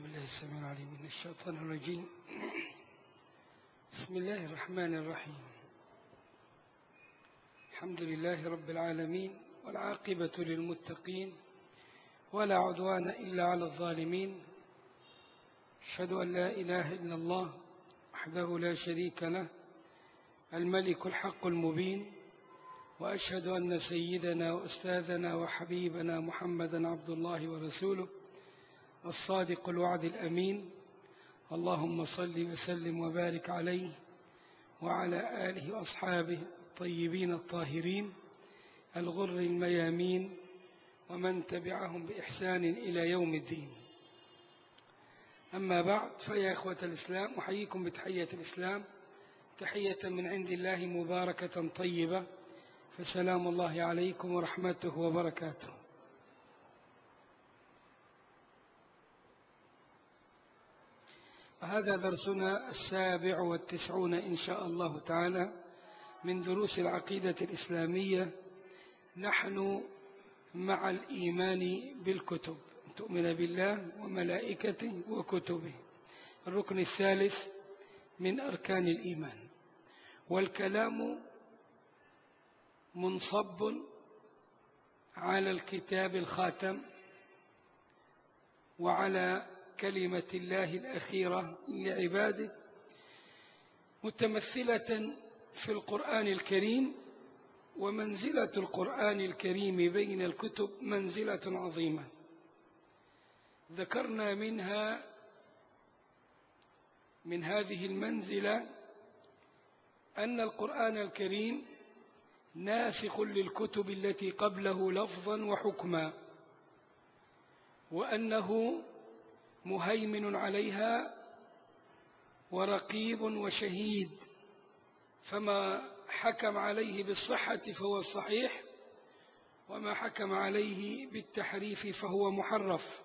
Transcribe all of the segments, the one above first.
بالله السميع العليم من الشيطان الرجيم بسم الله الرحمن الرحيم الحمد لله رب العالمين والعاقبة للمتقين ولا عدوان إلا على الظالمين أشهد أن لا إله إلا الله وحده لا شريك له الملك الحق المبين وأشهد أن سيدنا وأستاذنا وحبيبنا محمدا عبد الله ورسوله الصادق الوعد الأمين اللهم صل وسلم وبارك عليه وعلى آله وأصحابه الطيبين الطاهرين الغر الميامين ومن تبعهم بإحسان إلى يوم الدين أما بعد فيا إخوة الإسلام أحييكم بتحية الإسلام تحية من عند الله مباركة طيبة فسلام الله عليكم ورحمته وبركاته هذا درسنا السابع والتسعون إن شاء الله تعالى من دروس العقيدة الإسلامية نحن مع الإيمان بالكتب تؤمن بالله وملائكته وكتبه الركن الثالث من أركان الإيمان والكلام منصب على الكتاب الخاتم وعلى كلمة الله الأخيرة لعباده متمثلة في القرآن الكريم ومنزلة القرآن الكريم بين الكتب منزلة عظيمة ذكرنا منها من هذه المنزلة أن القرآن الكريم ناسخ للكتب التي قبله لفظا وحكما وأنه مهيمن عليها ورقيب وشهيد فما حكم عليه بالصحة فهو الصحيح وما حكم عليه بالتحريف فهو محرف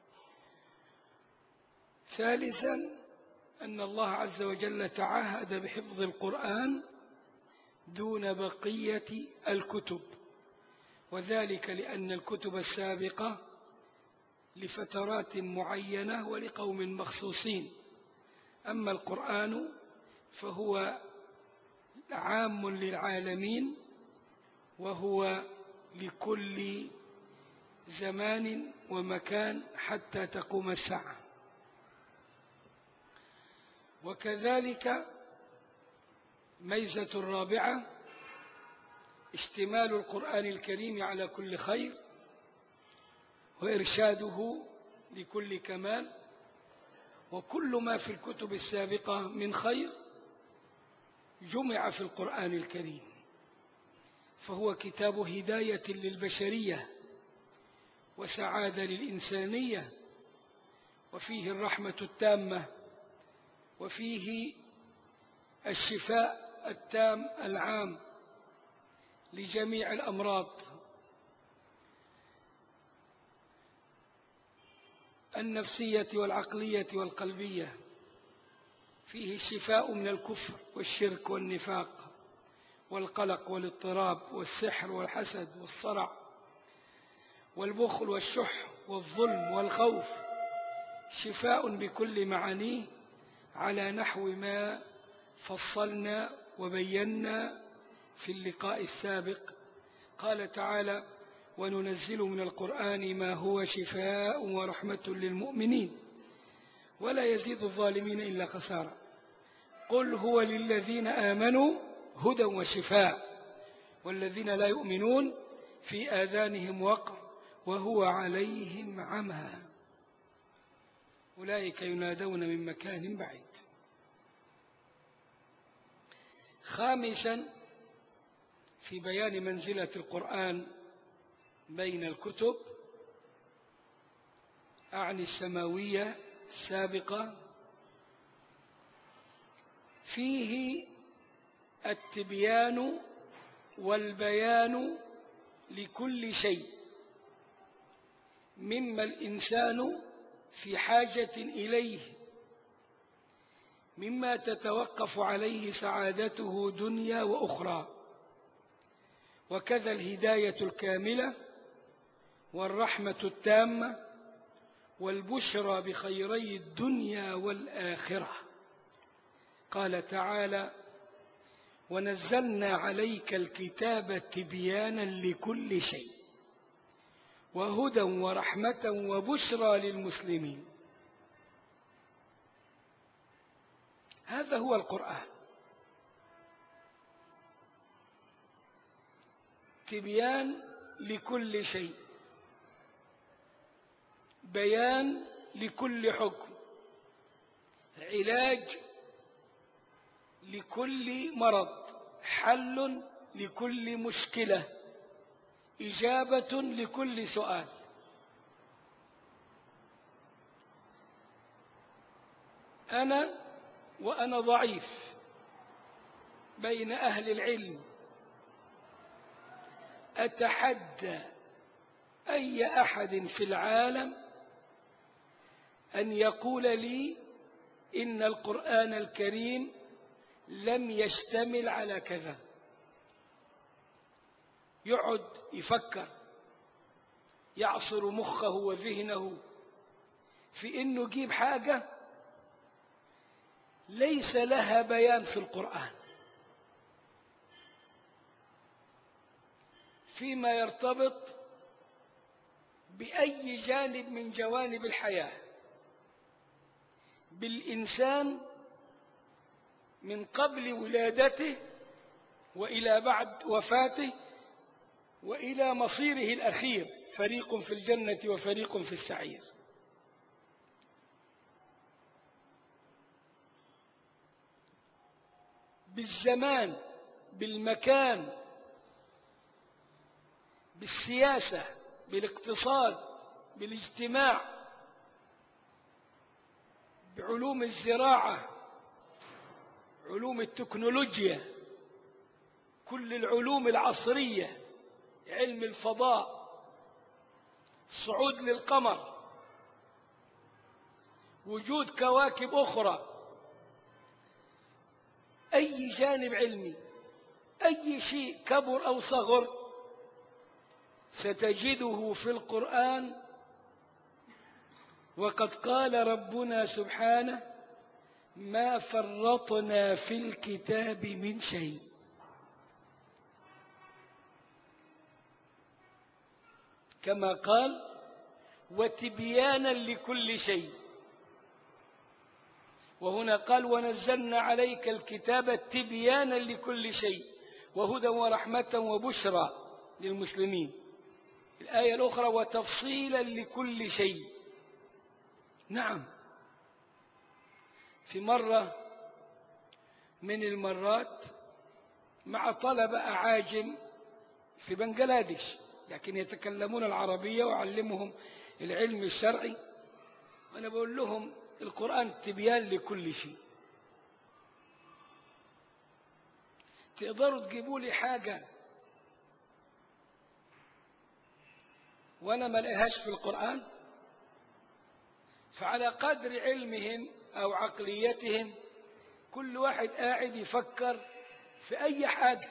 ثالثا أن الله عز وجل تعهد بحفظ القرآن دون بقية الكتب وذلك لأن الكتب السابقة لفترات معينة ولقوم مخصوصين أما القرآن فهو عام للعالمين وهو لكل زمان ومكان حتى تقوم الساعة وكذلك ميزة الرابعة اشتمال القرآن الكريم على كل خير وإرشاده لكل كمال وكل ما في الكتب السابقة من خير جمع في القرآن الكريم فهو كتاب هداية للبشرية وسعادة للإنسانية وفيه الرحمة التامة وفيه الشفاء التام العام لجميع الأمراض النفسية والعقلية والقلبية فيه الشفاء من الكفر والشرك والنفاق والقلق والاضطراب والسحر والحسد والصرع والبخل والشح والظلم والخوف شفاء بكل معانيه على نحو ما فصلنا وبينا في اللقاء السابق قال تعالى وننزل من القرآن ما هو شفاء ورحمة للمؤمنين ولا يزيد الظالمين إلا خسارة قل هو للذين آمنوا هدى وشفاء والذين لا يؤمنون في آذانهم وقع وهو عليهم عمى أولئك ينادون من مكان بعيد خامسا في بيان منزلة القرآن بين الكتب أعني السماوية السابقة فيه التبيان والبيان لكل شيء مما الإنسان في حاجة إليه مما تتوقف عليه سعادته دنيا وأخرى وكذا الهداية الكاملة والرحمة التامة والبشرى بخيري الدنيا والآخرة قال تعالى ونزلنا عليك الكتاب تبيانا لكل شيء وهدى ورحمة وبشرى للمسلمين هذا هو القرآن تبيان لكل شيء بيان لكل حكم علاج لكل مرض حل لكل مشكلة إجابة لكل سؤال أنا وأنا ضعيف بين أهل العلم أتحدى أي أحد في العالم أن يقول لي إن القرآن الكريم لم يشتمل على كذا يقعد يفكر يعصر مخه وذهنه في انه يجيب حاجه ليس لها بيان في القران فيما يرتبط باي جانب من جوانب الحياه بالانسان من قبل ولادته والى بعد وفاته والى مصيره الاخير فريق في الجنه وفريق في السعير بالزمان بالمكان بالسياسه بالاقتصاد بالاجتماع بعلوم الزراعه علوم التكنولوجيا كل العلوم العصريه علم الفضاء الصعود للقمر وجود كواكب اخرى اي جانب علمي اي شيء كبر او صغر ستجده في القران وقد قال ربنا سبحانه ما فرطنا في الكتاب من شيء كما قال وتبيانا لكل شيء وهنا قال ونزلنا عليك الكتاب تبيانا لكل شيء وهدى ورحمة وبشرى للمسلمين الآية الأخرى وتفصيلا لكل شيء نعم في مرة من المرات مع طلبة أعاجم في بنجلاديش لكن يتكلمون العربية وأعلمهم العلم الشرعي وأنا بقول لهم القرآن تبيان لكل شيء تقدروا تجيبوا لي حاجة وأنا ما لقيهاش في القرآن فعلى قدر علمهم أو عقليتهم كل واحد قاعد يفكر في أي حاجة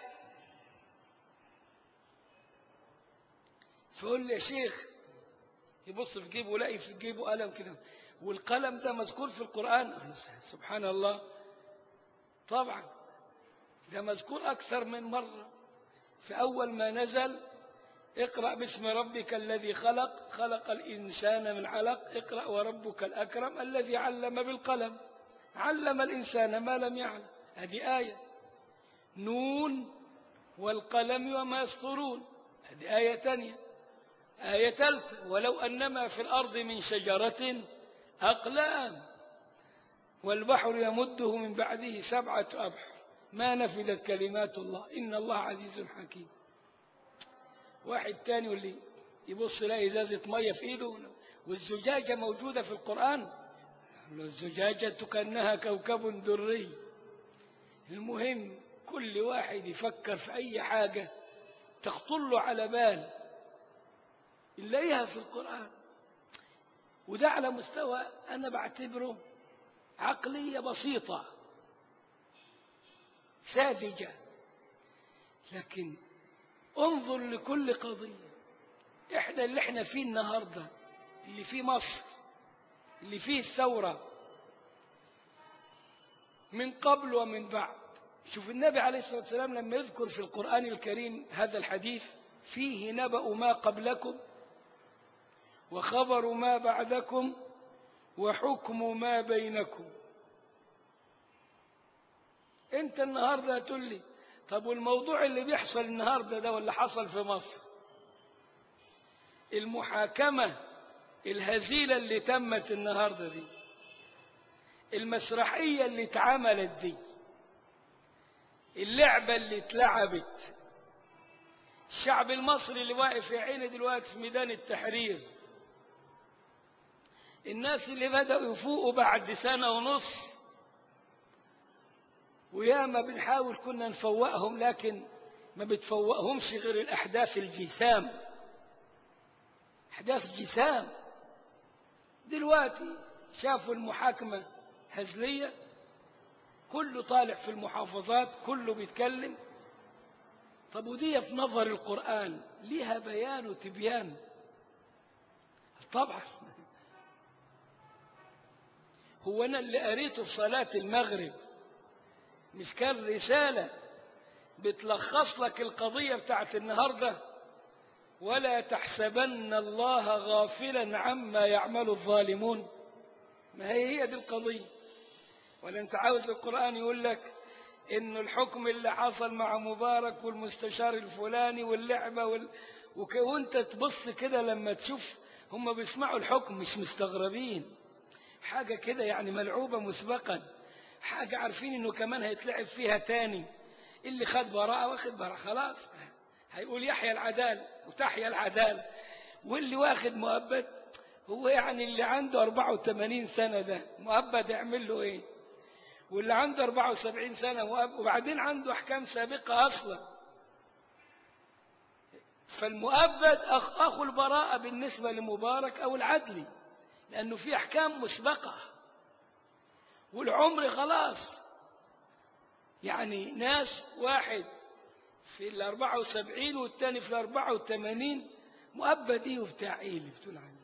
فقول لي يا شيخ يبص في جيبه يلاقي في جيبه قلم كده والقلم ده مذكور في القرآن سبحان الله طبعا ده مذكور أكثر من مرة في أول ما نزل اقرأ باسم ربك الذي خلق خلق الإنسان من علق اقرأ وربك الأكرم الذي علم بالقلم علم الإنسان ما لم يعلم هذه آية نون والقلم وما يسطرون هذه آية ثانية آية ثالثة ولو أنما في الأرض من شجرة أقلام والبحر يمده من بعده سبعة أبحر ما نفذت كلمات الله إن الله عزيز حكيم واحد تاني يقول لي يبص يلاقي ازازه ميه في ايده والزجاجه موجوده في القران الزجاجه كانها كوكب دري المهم كل واحد يفكر في اي حاجه تخطر له على بال نلاقيها في القران وده على مستوى انا بعتبره عقليه بسيطه ساذجه لكن انظر لكل قضية احنا اللي احنا فيه النهاردة اللي في مصر اللي فيه الثورة من قبل ومن بعد شوف النبي عليه الصلاة والسلام لما يذكر في القرآن الكريم هذا الحديث فيه نبأ ما قبلكم وخبر ما بعدكم وحكم ما بينكم انت النهارده تقول لي طب والموضوع اللي بيحصل النهارده ده واللي حصل في مصر المحاكمة الهزيلة اللي تمت النهارده دي المسرحية اللي اتعملت دي اللعبة اللي اتلعبت الشعب المصري اللي واقف يا عيني دلوقتي في ميدان التحرير الناس اللي بدأوا يفوقوا بعد سنة ونص وياما بنحاول كنا نفوقهم لكن ما بتفوقهمش غير الأحداث الجسام أحداث جسام دلوقتي شافوا المحاكمة هزلية كله طالع في المحافظات كله بيتكلم طب ودي في نظر القرآن ليها بيان وتبيان طبعا هو أنا اللي قريته في صلاة المغرب مش كان رسالة بتلخص لك القضية بتاعت النهاردة ولا تحسبن الله غافلا عما يعمل الظالمون ما هي هي دي القضية ولا انت عاوز القرآن يقول لك انه الحكم اللي حصل مع مبارك والمستشار الفلاني واللعبة وال... وك... وانت تبص كده لما تشوف هم بيسمعوا الحكم مش مستغربين حاجة كده يعني ملعوبة مسبقا حاجة عارفين انه كمان هيتلعب فيها تاني اللي خد براءة واخد براءة خلاص هيقول يحيى العدالة وتحيا العدالة واللي واخد مؤبد هو يعني اللي عنده 84 سنة ده مؤبد يعمل له ايه واللي عنده 74 سنة مؤبد وبعدين عنده أحكام سابقة أصلا فالمؤبد أخ أخو البراءة بالنسبة لمبارك أو العدلي لأنه في أحكام مسبقة والعمر خلاص يعني ناس واحد في الأربعة وسبعين والتاني في الأربعة وثمانين مؤبد إيه وبتاع إيه اللي بتقول عنه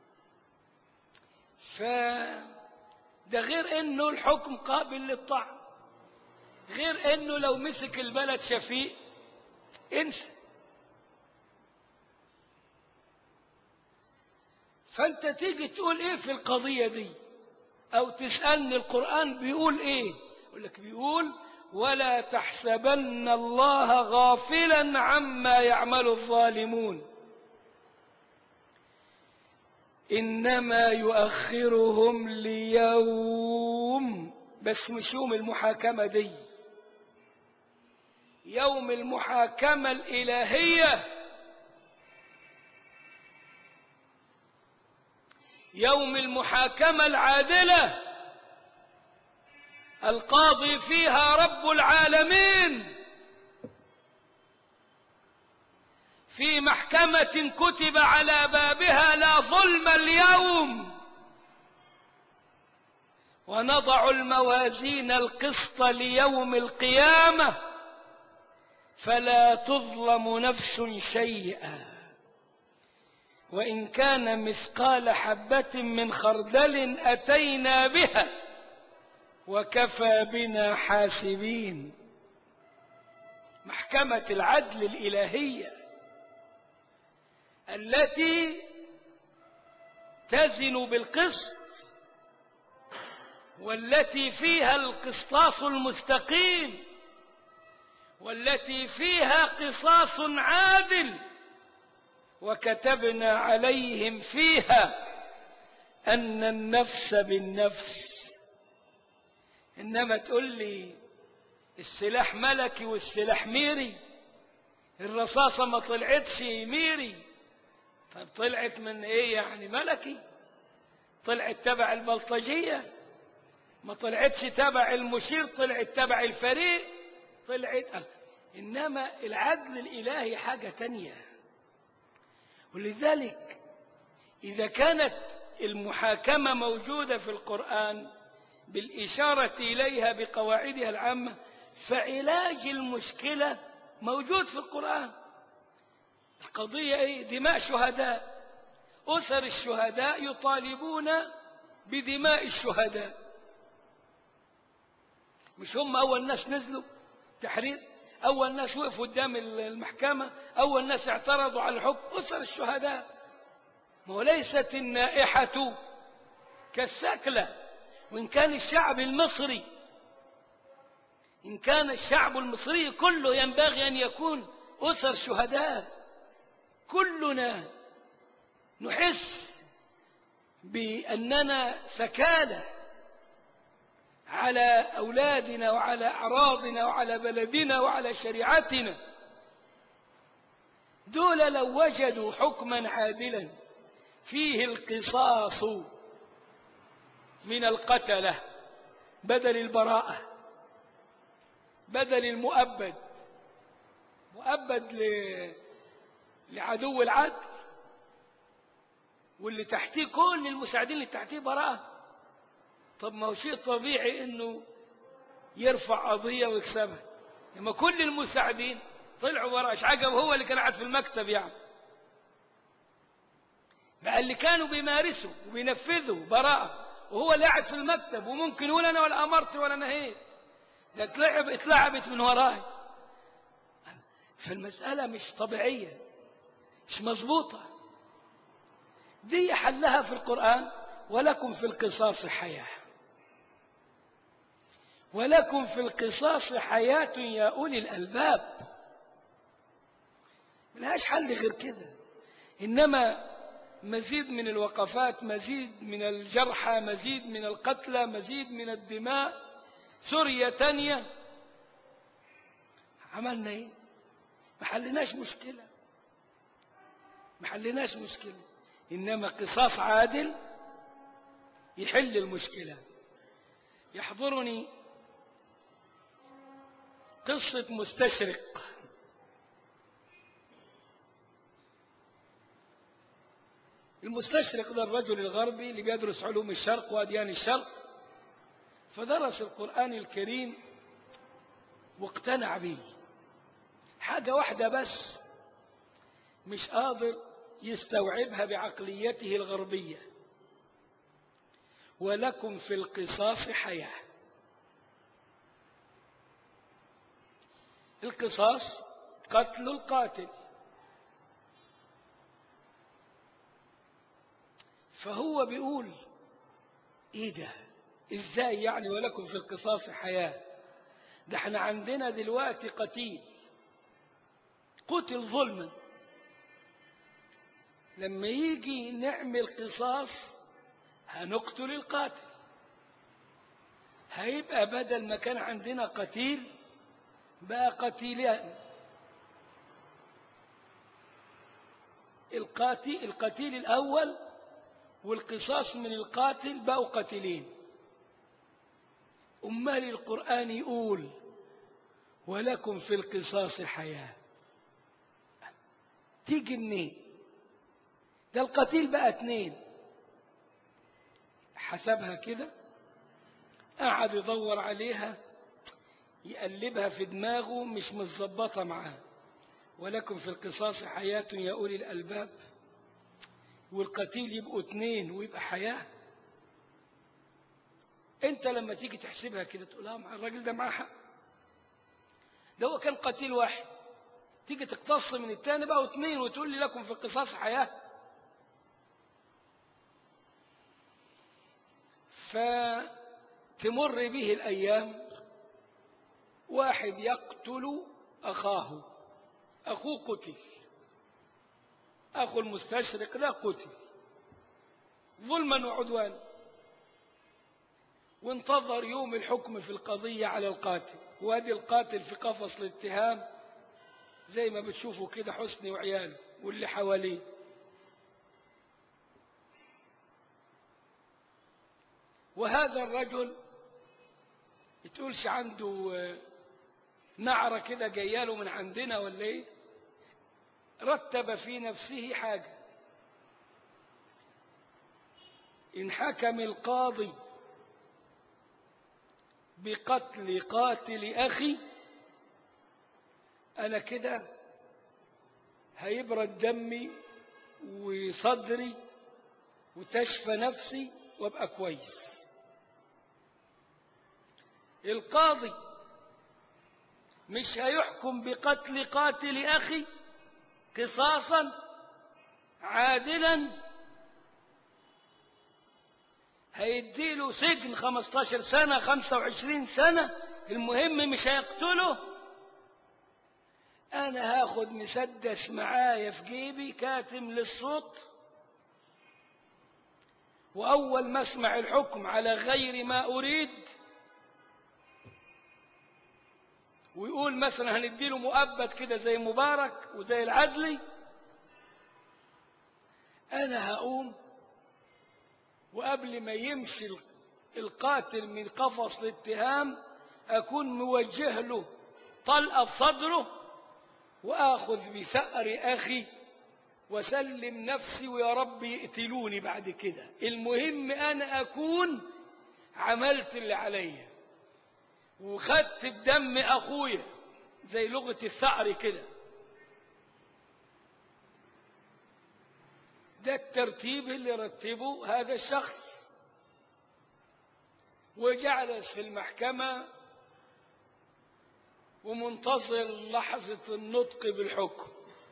ف ده غير إنه الحكم قابل للطعن غير إنه لو مسك البلد شفيق انسى فأنت تيجي تقول إيه في القضية دي أو تسألني القرآن بيقول إيه يقول لك بيقول ولا تحسبن الله غافلا عما يعمل الظالمون إنما يؤخرهم ليوم بس مش يوم المحاكمة دي يوم المحاكمة الإلهية يوم المحاكمة العادلة القاضي فيها رب العالمين في محكمة كتب على بابها لا ظلم اليوم ونضع الموازين القسط ليوم القيامة فلا تظلم نفس شيئا وإن كان مثقال حبة من خردل أتينا بها وكفى بنا حاسبين محكمة العدل الإلهية التي تزن بالقسط والتي فيها القسطاس المستقيم والتي فيها قصاص عادل وكتبنا عليهم فيها أن النفس بالنفس إنما تقول لي السلاح ملكي والسلاح ميري الرصاصة ما طلعتش ميري طب طلعت من ايه يعني ملكي طلعت تبع البلطجية ما طلعتش تبع المشير طلعت تبع الفريق طلعت إنما العدل الإلهي حاجة تانية ولذلك إذا كانت المحاكمة موجودة في القرآن بالإشارة إليها بقواعدها العامة فعلاج المشكلة موجود في القرآن القضية إيه؟ دماء شهداء أسر الشهداء يطالبون بدماء الشهداء مش هم أول ناس نزلوا تحرير أول ناس وقفوا قدام المحكمة أول ناس اعترضوا على الحكم أسر الشهداء ما هو ليست النائحة كالسكلة وإن كان الشعب المصري إن كان الشعب المصري كله ينبغي أن يكون أسر شهداء كلنا نحس بأننا سكالة على أولادنا وعلى أعراضنا وعلى بلدنا وعلى شريعتنا دول لو وجدوا حكما عادلا فيه القصاص من القتلة بدل البراءة بدل المؤبد مؤبد ل... لعدو العدل واللي تحتيه كل المساعدين اللي تحتيه براءة طب ما هو شيء طبيعي انه يرفع قضية ويكسبها لما كل المساعدين طلعوا براءة ايش عجب هو اللي كان قاعد في المكتب يعني بقى اللي كانوا بيمارسوا وبينفذوا براءة وهو اللي قاعد في المكتب وممكن يقول انا ولا امرت ولا نهيت ده اتلعب اتلعبت من وراي فالمسألة مش طبيعية مش مظبوطة دي حلها في القرآن ولكم في القصاص حياة ولكم في القصاص حياة يا أولي الألباب ملهاش حل غير كده إنما مزيد من الوقفات مزيد من الجرحى مزيد من القتلى مزيد من الدماء سوريا تانية عملنا ايه ما حلناش مشكلة ما حلناش مشكلة إنما قصاص عادل يحل المشكلة يحضرني قصة مستشرق المستشرق ده الرجل الغربي اللي بيدرس علوم الشرق وأديان الشرق فدرس القرآن الكريم واقتنع به حاجة واحدة بس مش قادر يستوعبها بعقليته الغربية ولكم في القصاص حياة القصاص قتل القاتل فهو بيقول ايه ده ازاي يعني ولكم في القصاص حياة ده احنا عندنا دلوقتي قتيل قتل ظلما لما يجي نعمل قصاص هنقتل القاتل هيبقى بدل ما كان عندنا قتيل بقى قتيلان القاتل القتيل الأول والقصاص من القاتل بقوا قتيلين أمال القرآن يقول ولكم في القصاص حياة تيجي منين ده القتيل بقى اتنين حسبها كده قعد يدور عليها يقلبها في دماغه مش متظبطة معاه ولكم في القصاص حياة يا أولي الألباب والقتيل يبقوا اتنين ويبقى حياة انت لما تيجي تحسبها كده تقول اه الراجل ده معاه حق ده هو كان قتيل واحد تيجي تقتص من التاني بقى اتنين وتقول لي لكم في القصاص حياة فتمر به الأيام واحد يقتل أخاه أخوه قتل أخو المستشرق لا قتل ظلما وعدوانا وانتظر يوم الحكم في القضية على القاتل وادي القاتل في قفص الاتهام زي ما بتشوفوا كده حسني وعياله واللي حواليه وهذا الرجل يتقولش عنده نعرة كده جاياله من عندنا ولا ايه رتب في نفسه حاجة إن حكم القاضي بقتل قاتل أخي أنا كده هيبرد دمي وصدري وتشفى نفسي وابقى كويس القاضي مش هيحكم بقتل قاتل أخي قصاصا عادلا هيديله سجن 15 سنة 25 سنة المهم مش هيقتله أنا هاخد مسدس معايا في جيبي كاتم للصوت وأول ما أسمع الحكم على غير ما أريد ويقول مثلا هنديله مؤبد كده زي مبارك وزي العدلي أنا هقوم وقبل ما يمشي القاتل من قفص الاتهام أكون موجه له طلقة في صدره وآخذ بثأر أخي وسلم نفسي ويا رب يقتلوني بعد كده المهم أنا أكون عملت اللي عليا وخدت بدم أخويا زي لغة الثأر كده ده الترتيب اللي رتبه هذا الشخص وجعل في المحكمة ومنتظر لحظة النطق بالحكم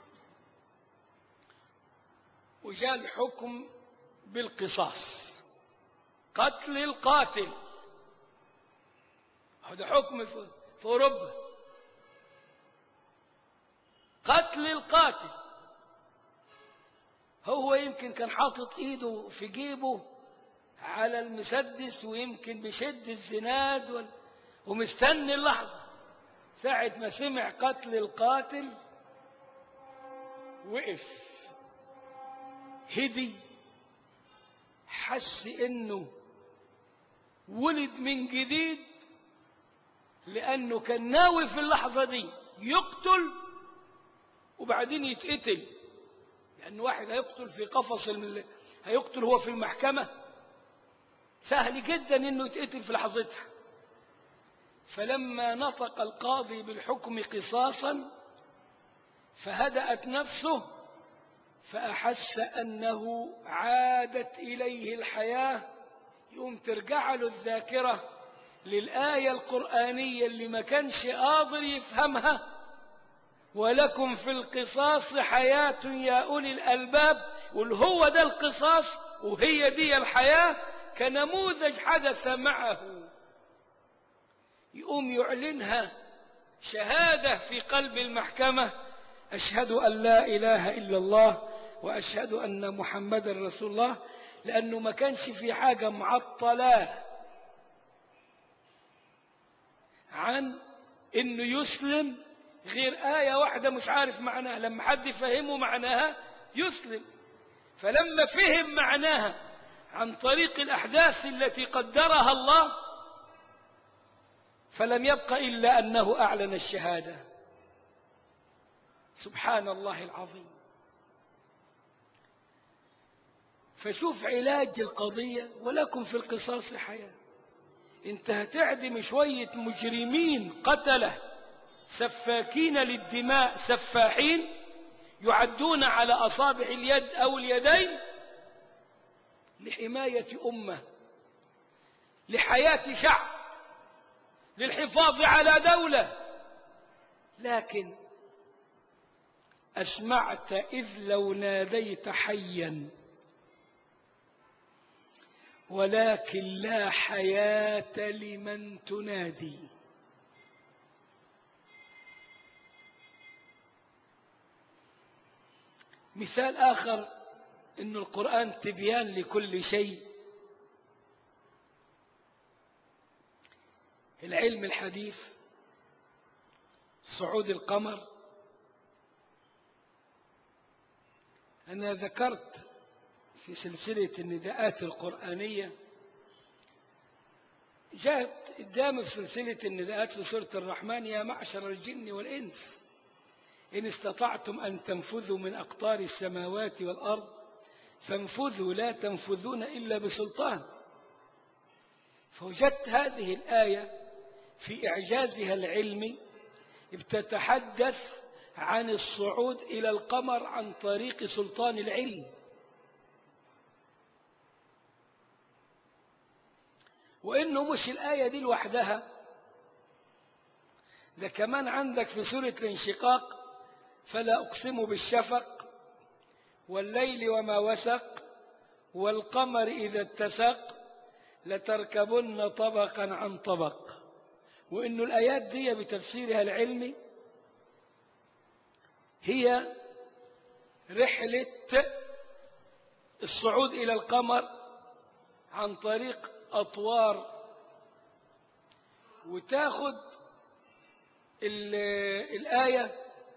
وجاء الحكم بالقصاص قتل القاتل هذا حكم في أوروبا قتل القاتل هو يمكن كان حاطط ايده في جيبه على المسدس ويمكن بشد الزناد وال... ومستني اللحظة ساعة ما سمع قتل القاتل وقف هدي حس انه ولد من جديد لانه كان ناوي في اللحظة دي يقتل وبعدين يتقتل لأن واحد هيقتل في قفص المل... هيقتل هو في المحكمة سهل جدا انه يتقتل في لحظتها فلما نطق القاضي بالحكم قصاصا فهدأت نفسه فأحس أنه عادت إليه الحياة يقوم ترجع له الذاكرة للآية القرآنية اللي ما كانش قادر يفهمها ولكم في القصاص حياة يا أولي الألباب والهو ده القصاص وهي دي الحياة كنموذج حدث معه يقوم يعلنها شهادة في قلب المحكمة أشهد أن لا إله إلا الله وأشهد أن محمد رسول الله لأنه ما كانش في حاجة معطلة عن أنه يسلم غير آية واحدة مش عارف معناها لما حد يفهمه معناها يسلم فلما فهم معناها عن طريق الأحداث التي قدرها الله فلم يبق إلا أنه أعلن الشهادة سبحان الله العظيم فشوف علاج القضية ولكم في القصاص حياة انت هتعدم شوية مجرمين قتله سفاكين للدماء سفاحين يعدون على أصابع اليد أو اليدين لحماية أمة لحياة شعب للحفاظ على دولة لكن أسمعت إذ لو ناديت حيا ولكن لا حياة لمن تنادي مثال آخر أن القرآن تبيان لكل شيء العلم الحديث صعود القمر أنا ذكرت في سلسلة النداءات القرآنية جاءت قدام في سلسلة النداءات في سورة الرحمن يا معشر الجن والإنس إن استطعتم أن تنفذوا من أقطار السماوات والأرض فانفذوا لا تنفذون إلا بسلطان فوجدت هذه الآية في إعجازها العلمي بتتحدث عن الصعود إلى القمر عن طريق سلطان العلم وإنه مش الآية دي لوحدها ده كمان عندك في سورة الانشقاق فلا أقسم بالشفق والليل وما وسق والقمر إذا اتسق لتركبن طبقا عن طبق وإنه الآيات دي بتفسيرها العلمي هي رحلة الصعود إلى القمر عن طريق أطوار وتاخد الآية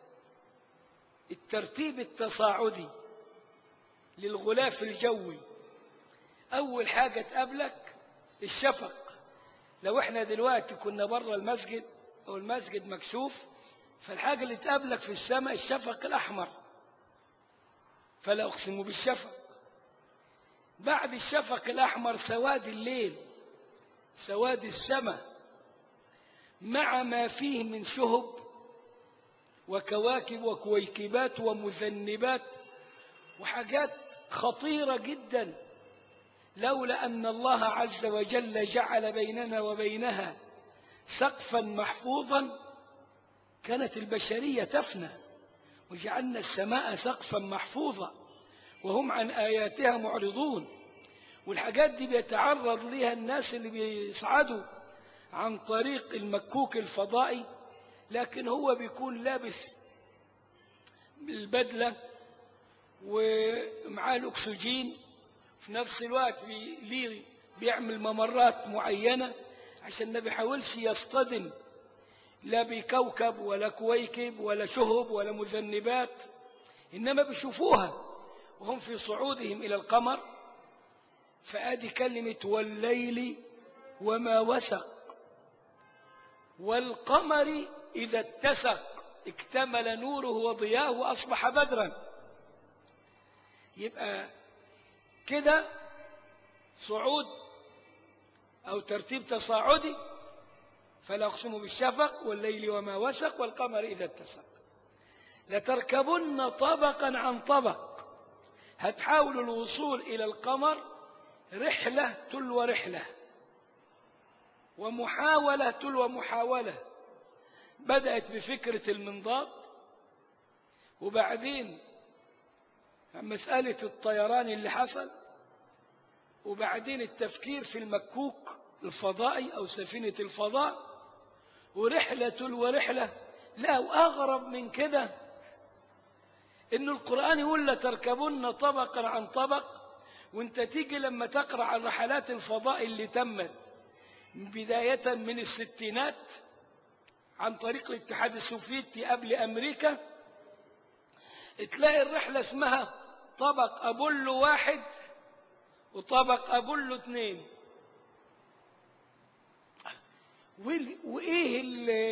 الترتيب التصاعدي للغلاف الجوي أول حاجة تقابلك الشفق لو احنا دلوقتي كنا بره المسجد أو المسجد مكشوف فالحاجة اللي تقابلك في السماء الشفق الأحمر فلا أقسم بالشفق بعد الشفق الأحمر سواد الليل سواد السماء مع ما فيه من شهب وكواكب وكويكبات ومذنبات وحاجات خطيرة جدا لولا أن الله عز وجل جعل بيننا وبينها سقفا محفوظا كانت البشرية تفنى وجعلنا السماء سقفا محفوظا وهم عن آياتها معرضون والحاجات دي بيتعرض لها الناس اللي بيصعدوا عن طريق المكوك الفضائي لكن هو بيكون لابس البدلة ومعاه الأكسجين في نفس الوقت ليه بيعمل ممرات معينة عشان ما بيحاولش يصطدم لا بكوكب ولا كويكب ولا شهب ولا مذنبات إنما بيشوفوها وهم في صعودهم إلى القمر فآدي كلمة والليل وما وسق والقمر إذا اتسق اكتمل نوره وضياه وأصبح بدرا يبقى كده صعود أو ترتيب تصاعدي فلا أقسم بالشفق والليل وما وسق والقمر إذا اتسق لتركبن طبقا عن طبق هتحاولوا الوصول إلى القمر رحلة تلو رحلة ومحاولة تلو محاولة بدأت بفكرة المنضاد وبعدين مسألة الطيران اللي حصل وبعدين التفكير في المكوك الفضائي أو سفينة الفضاء ورحلة تلو رحلة لا وأغرب من كده إن القرآن يقول لتركبن طبقا عن طبق وانت تيجي لما تقرأ عن رحلات الفضاء اللي تمت بداية من الستينات عن طريق الاتحاد السوفيتي قبل أمريكا تلاقي الرحلة اسمها طبق أبولو واحد وطبق أبولو اثنين وإيه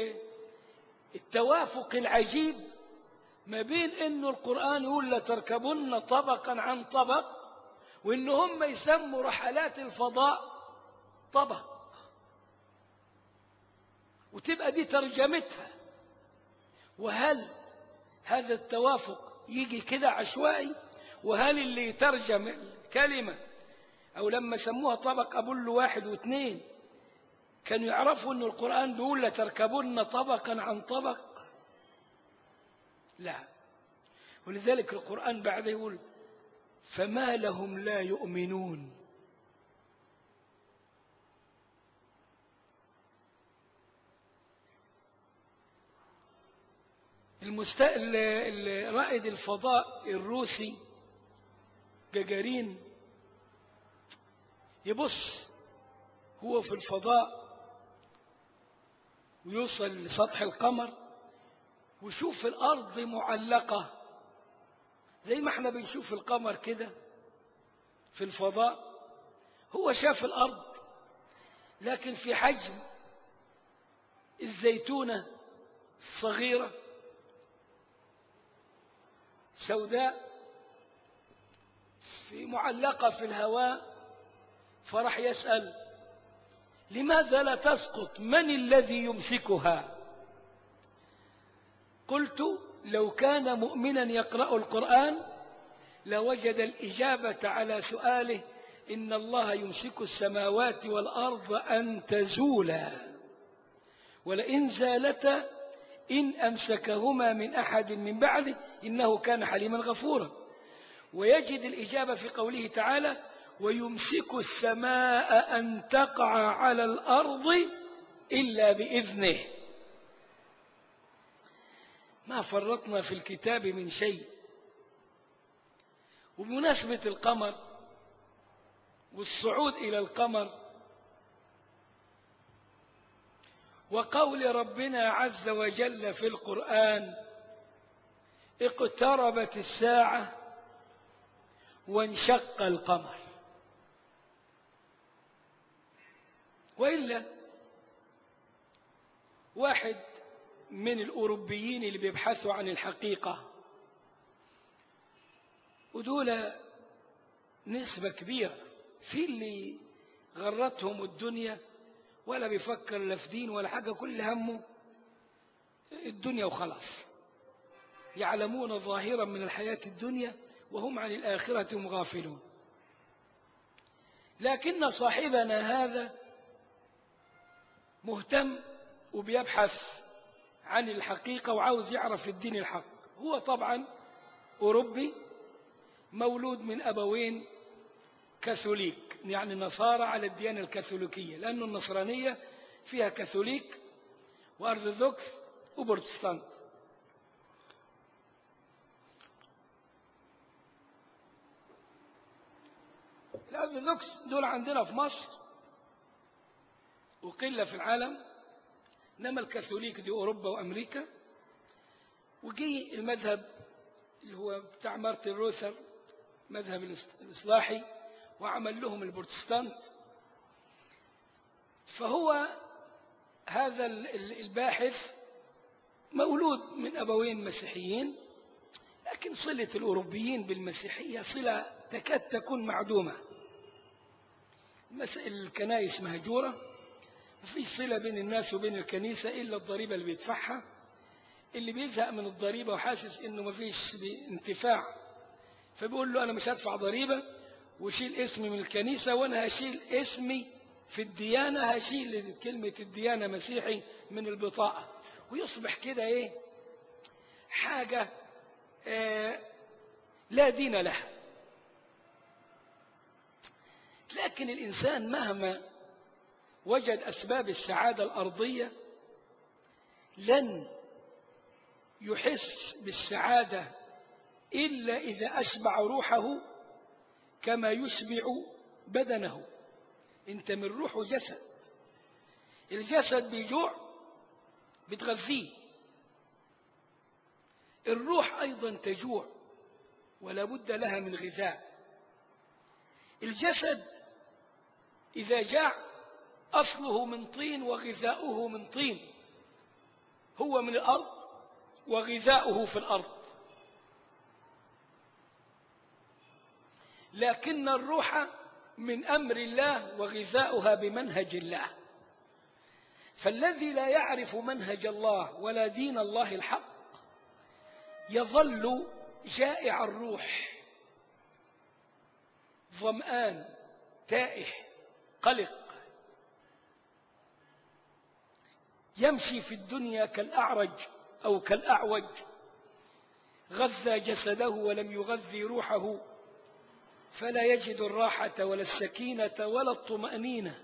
التوافق العجيب ما بين انه القرآن يقول لتركبن طبقا عن طبق وان هم يسموا رحلات الفضاء طبق وتبقى دي ترجمتها وهل هذا التوافق يجي كده عشوائي وهل اللي يترجم الكلمة أو لما سموها طبق أبول واحد واثنين كانوا يعرفوا أن القرآن بيقول لتركبن طبقا عن طبق لا ولذلك القرآن بعد يقول فما لهم لا يؤمنون المست... رائد الفضاء الروسي جاجارين يبص هو في الفضاء ويوصل لسطح القمر ويشوف الأرض معلقة زي ما احنا بنشوف القمر كده في الفضاء هو شاف الأرض لكن في حجم الزيتونة الصغيرة سوداء في معلقة في الهواء فرح يسأل لماذا لا تسقط من الذي يمسكها قلت لو كان مؤمنا يقرأ القرآن لوجد الإجابة على سؤاله إن الله يمسك السماوات والأرض أن تزولا ولئن زالتا إن أمسكهما من أحد من بعده إنه كان حليما غفورا ويجد الإجابة في قوله تعالى ويمسك السماء أن تقع على الأرض إلا بإذنه ما فرطنا في الكتاب من شيء وبمناسبة القمر والصعود إلى القمر وقول ربنا عز وجل في القرآن اقتربت الساعة وانشق القمر وإلا واحد من الأوروبيين اللي بيبحثوا عن الحقيقة ودول نسبة كبيرة في اللي غرتهم الدنيا ولا بيفكر لا في دين ولا حاجة كل همه الدنيا وخلاص يعلمون ظاهرا من الحياة الدنيا وهم عن الآخرة هم غافلون لكن صاحبنا هذا مهتم وبيبحث عن الحقيقة وعاوز يعرف الدين الحق هو طبعا أوروبي مولود من أبوين كاثوليك يعني نصارى على الديانة الكاثوليكية لأن النصرانية فيها كاثوليك وأرثوذكس وبروتستانت الأرثوذكس دول عندنا في مصر وقلة في العالم إنما الكاثوليك دي أوروبا وأمريكا وجي المذهب اللي هو بتاع مارتن روثر مذهب الإصلاحي وعمل لهم البروتستانت فهو هذا الباحث مولود من أبوين مسيحيين لكن صلة الأوروبيين بالمسيحية صلة تكاد تكون معدومة الكنائس مهجورة ما فيش صلة بين الناس وبين الكنيسة إلا الضريبة اللي بيدفعها اللي بيزهق من الضريبة وحاسس إنه ما فيش انتفاع فبيقول له أنا مش هدفع ضريبة وشيل اسمي من الكنيسة وأنا هشيل اسمي في الديانة هشيل كلمة الديانة مسيحي من البطاقة ويصبح كده إيه حاجة آه لا دين لها لكن الإنسان مهما وجد أسباب السعادة الأرضية لن يحس بالسعادة إلا إذا أشبع روحه كما يشبع بدنه انت من روحه جسد الجسد بيجوع بتغذيه الروح أيضا تجوع ولا بد لها من غذاء الجسد إذا جاع أصله من طين وغذاؤه من طين هو من الأرض وغذاؤه في الأرض لكن الروح من أمر الله وغذاؤها بمنهج الله فالذي لا يعرف منهج الله ولا دين الله الحق يظل جائع الروح ظمآن تائه قلق يمشي في الدنيا كالأعرج أو كالأعوج غذى جسده ولم يغذي روحه فلا يجد الراحة ولا السكينة ولا الطمأنينة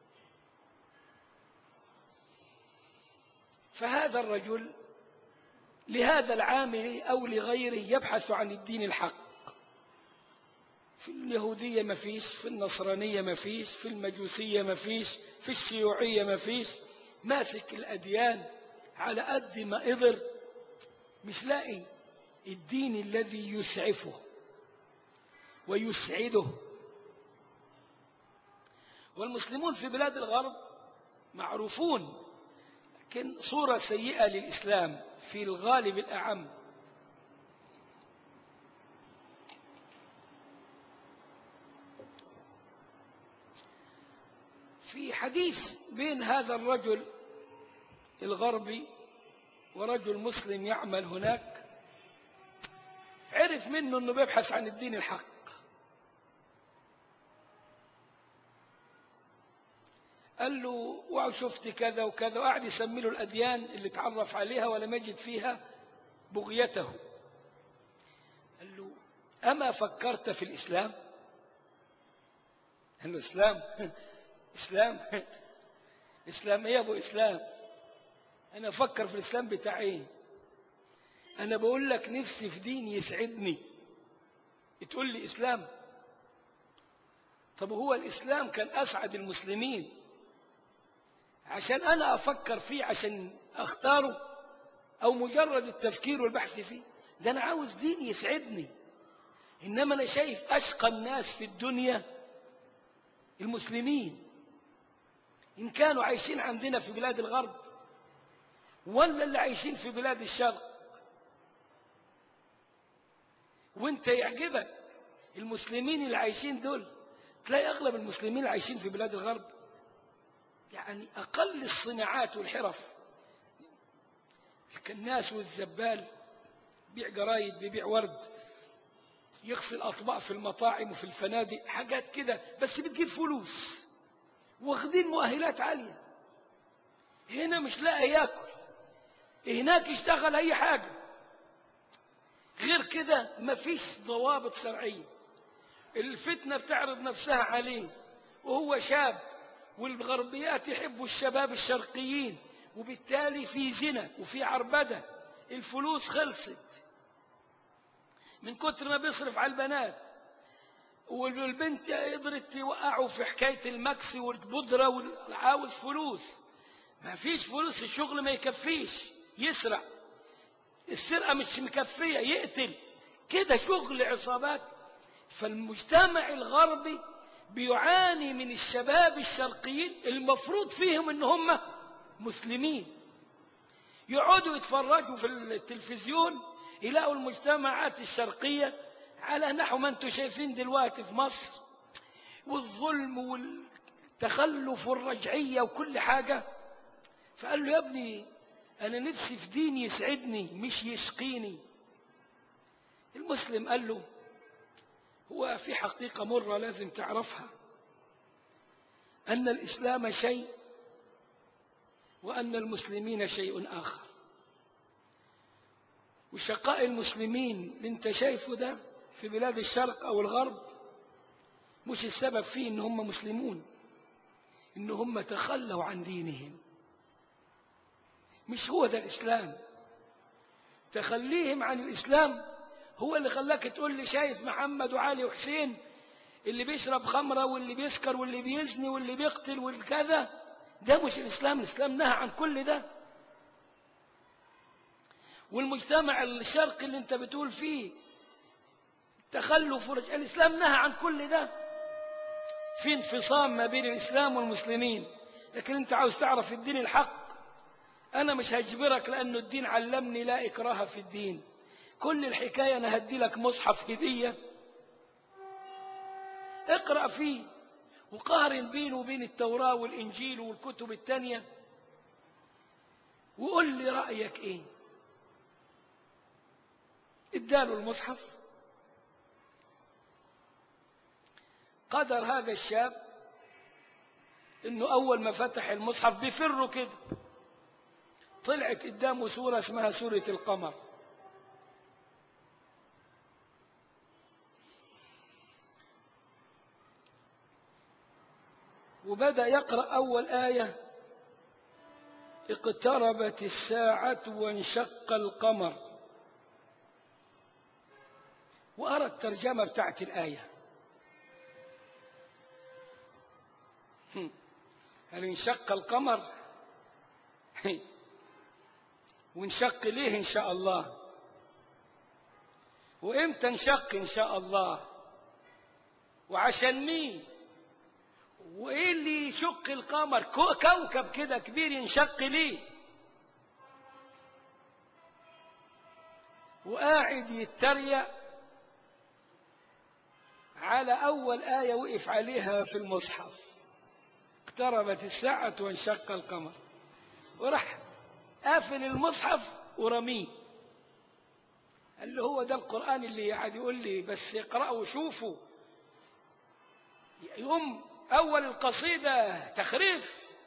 فهذا الرجل لهذا العامل أو لغيره يبحث عن الدين الحق في اليهودية ما فيش في النصرانية ما فيش في المجوسية ما فيش في الشيوعية ما فيش ماسك الأديان على قد ما قدر مش لاقي الدين الذي يسعفه ويسعده والمسلمون في بلاد الغرب معروفون لكن صورة سيئة للإسلام في الغالب الأعم في حديث بين هذا الرجل الغربي ورجل مسلم يعمل هناك عرف منه أنه بيبحث عن الدين الحق قال له وشفت كذا وكذا وقعد يسمي له الأديان اللي تعرف عليها ولم يجد فيها بغيته قال له أما فكرت في الإسلام قال له إسلام إسلام إسلام إيه يا أبو إسلام أنا أفكر في الإسلام بتاعي أنا بقول لك نفسي في دين يسعدني تقول لي إسلام طب هو الإسلام كان أسعد المسلمين عشان أنا أفكر فيه عشان أختاره أو مجرد التفكير والبحث فيه ده أنا عاوز دين يسعدني إنما أنا شايف أشقى الناس في الدنيا المسلمين إن كانوا عايشين عندنا في بلاد الغرب ولا اللي عايشين في بلاد الشرق وانت يعجبك المسلمين اللي عايشين دول تلاقي أغلب المسلمين اللي عايشين في بلاد الغرب يعني أقل الصناعات والحرف الكناس والزبال بيع جرايد بيبيع ورد يغسل أطباق في المطاعم وفي الفنادق حاجات كده بس بتجيب فلوس واخدين مؤهلات عالية هنا مش لاقي ياكل هناك يشتغل أي حاجة غير كده مفيش ضوابط شرعية الفتنة بتعرض نفسها عليه وهو شاب والغربيات يحبوا الشباب الشرقيين وبالتالي في زنا وفي عربدة الفلوس خلصت من كتر ما بيصرف على البنات والبنت قدرت توقعه في حكاية المكس والبودرة والعاوز فلوس ما فيش فلوس الشغل ما يكفيش يسرق السرقة مش مكفية يقتل كده شغل عصابات فالمجتمع الغربي بيعاني من الشباب الشرقيين المفروض فيهم ان هم مسلمين يقعدوا يتفرجوا في التلفزيون يلاقوا المجتمعات الشرقية على نحو ما انتم شايفين دلوقتي في مصر والظلم والتخلف والرجعية وكل حاجة فقال له يا ابني أنا نفسي في دين يسعدني مش يشقيني المسلم قال له هو في حقيقة مرة لازم تعرفها أن الإسلام شيء وأن المسلمين شيء آخر وشقاء المسلمين اللي انت شايفه ده في بلاد الشرق أو الغرب مش السبب فيه إن هم مسلمون إن هم تخلوا عن دينهم مش هو ده الإسلام تخليهم عن الإسلام هو اللي خلاك تقول لي شايف محمد وعلي وحسين اللي بيشرب خمرة واللي بيسكر واللي بيزني واللي بيقتل والكذا ده مش الإسلام الإسلام نهى عن كل ده والمجتمع الشرقي اللي انت بتقول فيه تخلف ورجع الإسلام نهى عن كل ده في انفصام ما بين الإسلام والمسلمين لكن انت عاوز تعرف الدين الحق أنا مش هجبرك لأنه الدين علمني لا إكراه في الدين كل الحكاية أنا هدي لك مصحف هدية اقرأ فيه وقارن بينه وبين التوراة والإنجيل والكتب التانية وقول لي رأيك إيه اداله المصحف قدر هذا الشاب انه اول ما فتح المصحف بيفروا كده طلعت قدامه سورة اسمها سورة القمر وبدأ يقرأ أول آية اقتربت الساعة وانشق القمر وأرى الترجمة بتاعت الآية هل انشق القمر وانشق ليه إن شاء الله وإمتى انشق إن شاء الله وعشان مين وإيه اللي يشق القمر كوكب كده كبير ينشق ليه وقاعد يتريق على أول آية وقف عليها في المصحف اقتربت الساعة وانشق القمر وراح قافل المصحف ورميه قال له هو ده القرآن اللي قاعد يقول لي بس اقرأوا وشوفوا يقوم أول القصيدة تخريف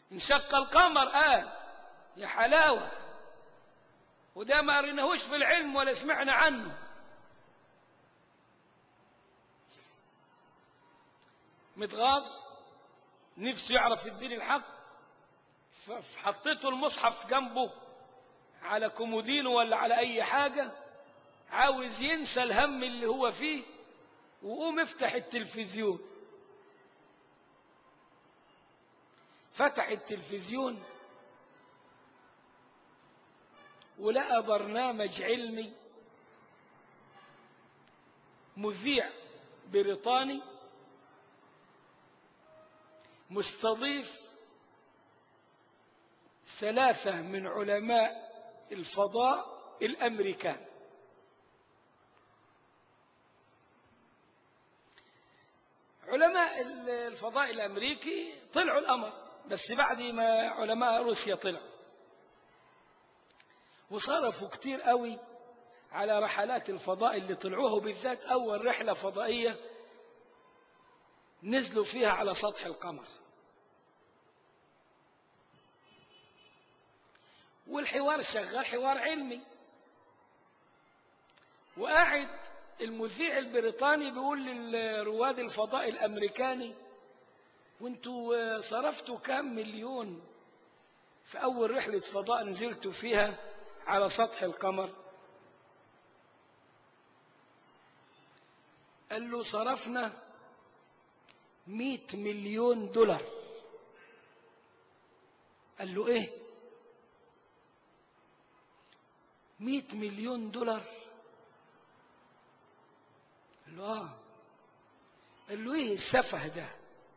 انشق القمر قال يا حلاوة وده ما قريناهوش في العلم ولا سمعنا عنه متغاظ نفسه يعرف الدين الحق فحطيته المصحف جنبه على كومودينو ولا على أي حاجة عاوز ينسى الهم اللي هو فيه وقوم افتح التلفزيون فتح التلفزيون ولقى برنامج علمي مذيع بريطاني مستضيف ثلاثة من علماء الفضاء الأمريكان علماء الفضاء الأمريكي طلعوا القمر بس بعد ما علماء روسيا طلعوا وصرفوا كتير قوي على رحلات الفضاء اللي طلعوها بالذات أول رحلة فضائية نزلوا فيها على سطح القمر والحوار شغال حوار علمي وقاعد المذيع البريطاني بيقول لرواد الفضاء الامريكاني وانتوا صرفتوا كام مليون في اول رحله فضاء نزلتوا فيها على سطح القمر قال له صرفنا مئة مليون دولار قال له ايه مئة مليون دولار قال له اه قال له ايه السفه ده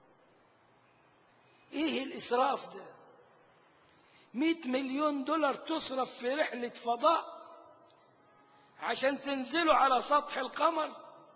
ايه الاسراف ده مئة مليون دولار تصرف في رحلة فضاء عشان تنزلوا على سطح القمر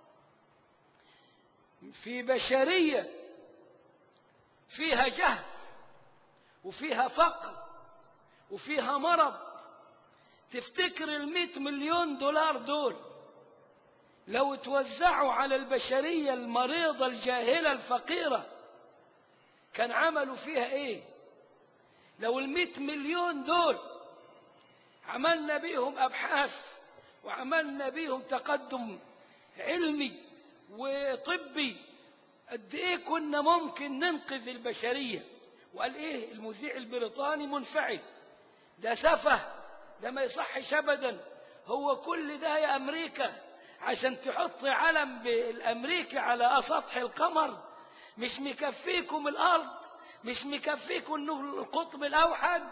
في بشرية فيها جهل وفيها فقر وفيها مرض تفتكر المئة مليون دولار دول لو توزعوا على البشرية المريضة الجاهلة الفقيرة كان عملوا فيها ايه لو المئة مليون دول عملنا بيهم أبحاث وعملنا بيهم تقدم علمي وطبي قد ايه كنا ممكن ننقذ البشرية وقال ايه المذيع البريطاني منفعل ده سفه ده ما يصحش ابدا هو كل ده يا امريكا عشان تحط علم بالامريكي على سطح القمر مش مكفيكم الارض مش مكفيكم انه القطب الاوحد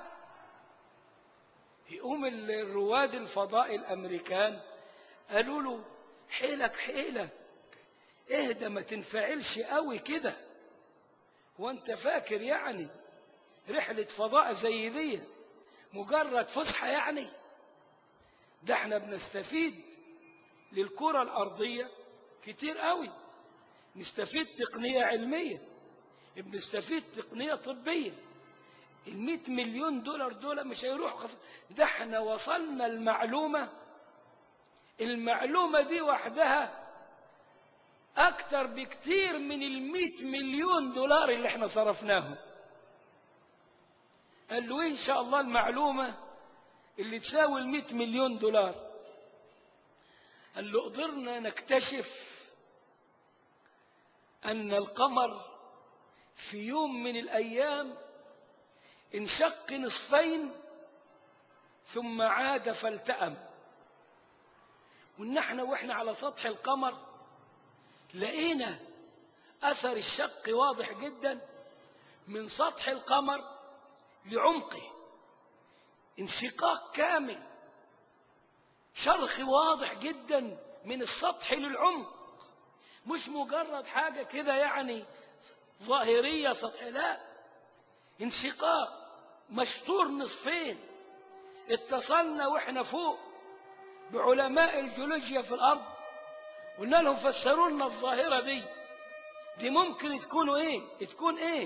يقوم الرواد الفضاء الامريكان قالوا له حيلك حيلك اهدى ما تنفعلش قوي كده وانت فاكر يعني رحلة فضاء زي دي مجرد فسحة يعني ده احنا بنستفيد للكرة الأرضية كتير قوي نستفيد تقنية علمية بنستفيد تقنية طبية المئة مليون دولار دول مش هيروحوا خف... ده احنا وصلنا المعلومة المعلومة دي وحدها أكتر بكتير من المئة مليون دولار اللي احنا صرفناهم قال له إن شاء الله المعلومة اللي تساوي المئة مليون دولار قال له قدرنا نكتشف أن القمر في يوم من الأيام انشق نصفين ثم عاد فالتأم وإن احنا وإحنا على سطح القمر لقينا أثر الشق واضح جدا من سطح القمر لعمقه انشقاق كامل شرخ واضح جدا من السطح للعمق مش مجرد حاجة كده يعني ظاهرية سطح لا انشقاق مشطور نصفين اتصلنا واحنا فوق بعلماء الجيولوجيا في الارض قلنا لهم فسروا لنا الظاهرة دي دي ممكن تكونوا ايه تكون ايه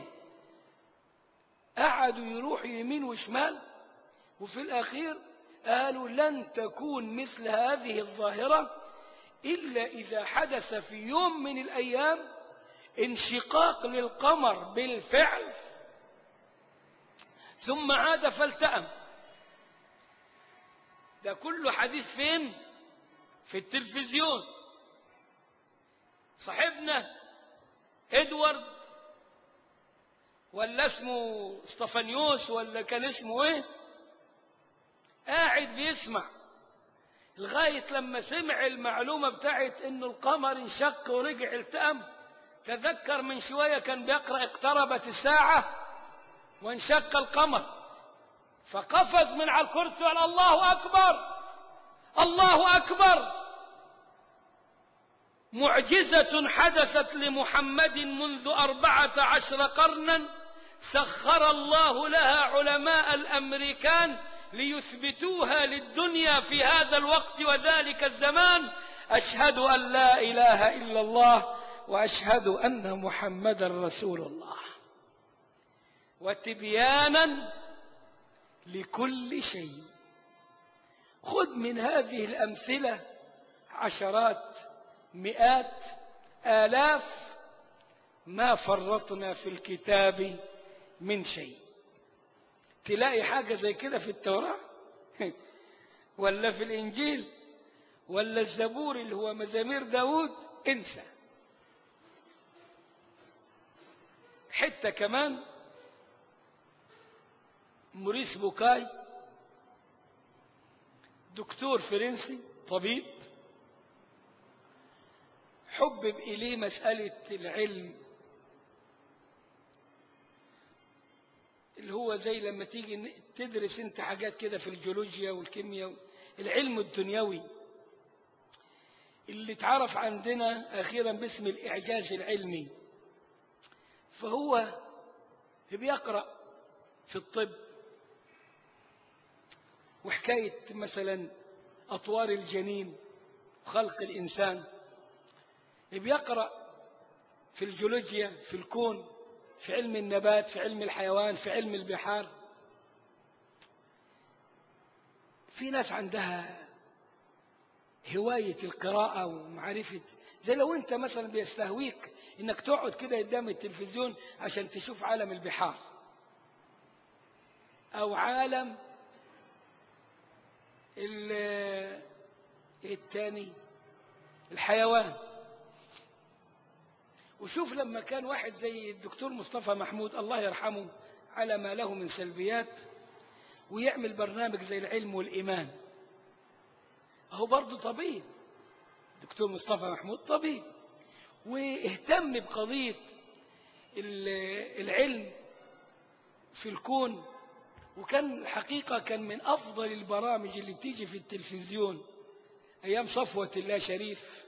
قعدوا يروحوا يمين وشمال وفي الاخير قالوا لن تكون مثل هذه الظاهرة إلا إذا حدث في يوم من الأيام انشقاق للقمر بالفعل ثم عاد فالتأم ده كله حديث فين في التلفزيون صاحبنا ادوارد ولا اسمه استفانيوس ولا كان اسمه ايه قاعد بيسمع لغاية لما سمع المعلومة بتاعت انه القمر انشق ورجع التأم تذكر من شوية كان بيقرأ اقتربت الساعة وانشق القمر فقفز من على الكرسي وقال الله أكبر الله أكبر معجزة حدثت لمحمد منذ أربعة عشر قرنا سخر الله لها علماء الأمريكان ليثبتوها للدنيا في هذا الوقت وذلك الزمان أشهد أن لا إله إلا الله وأشهد أن محمدا رسول الله وتبيانا لكل شيء خذ من هذه الأمثلة عشرات مئات آلاف ما فرطنا في الكتاب من شيء تلاقي حاجة زي كده في التوراة ولا في الإنجيل ولا الزبور اللي هو مزامير داود انسى حتة كمان موريس بوكاي دكتور فرنسي طبيب حبب إليه مسألة العلم اللي هو زي لما تيجي تدرس انت حاجات كده في الجيولوجيا والكيمياء العلم الدنيوي اللي اتعرف عندنا أخيرا باسم الإعجاز العلمي فهو بيقرأ في الطب وحكاية مثلا أطوار الجنين خلق الإنسان بيقرأ في الجيولوجيا في الكون في علم النبات في علم الحيوان في علم البحار في ناس عندها هواية القراءة ومعرفة زي لو انت مثلا بيستهويك انك تقعد كده قدام التلفزيون عشان تشوف عالم البحار او عالم التاني الحيوان وشوف لما كان واحد زي الدكتور مصطفى محمود الله يرحمه على ما له من سلبيات ويعمل برنامج زي العلم والإيمان أهو برضه طبيب دكتور مصطفى محمود طبيب واهتم بقضية العلم في الكون وكان الحقيقة كان من أفضل البرامج اللي بتيجي في التلفزيون أيام صفوة الله شريف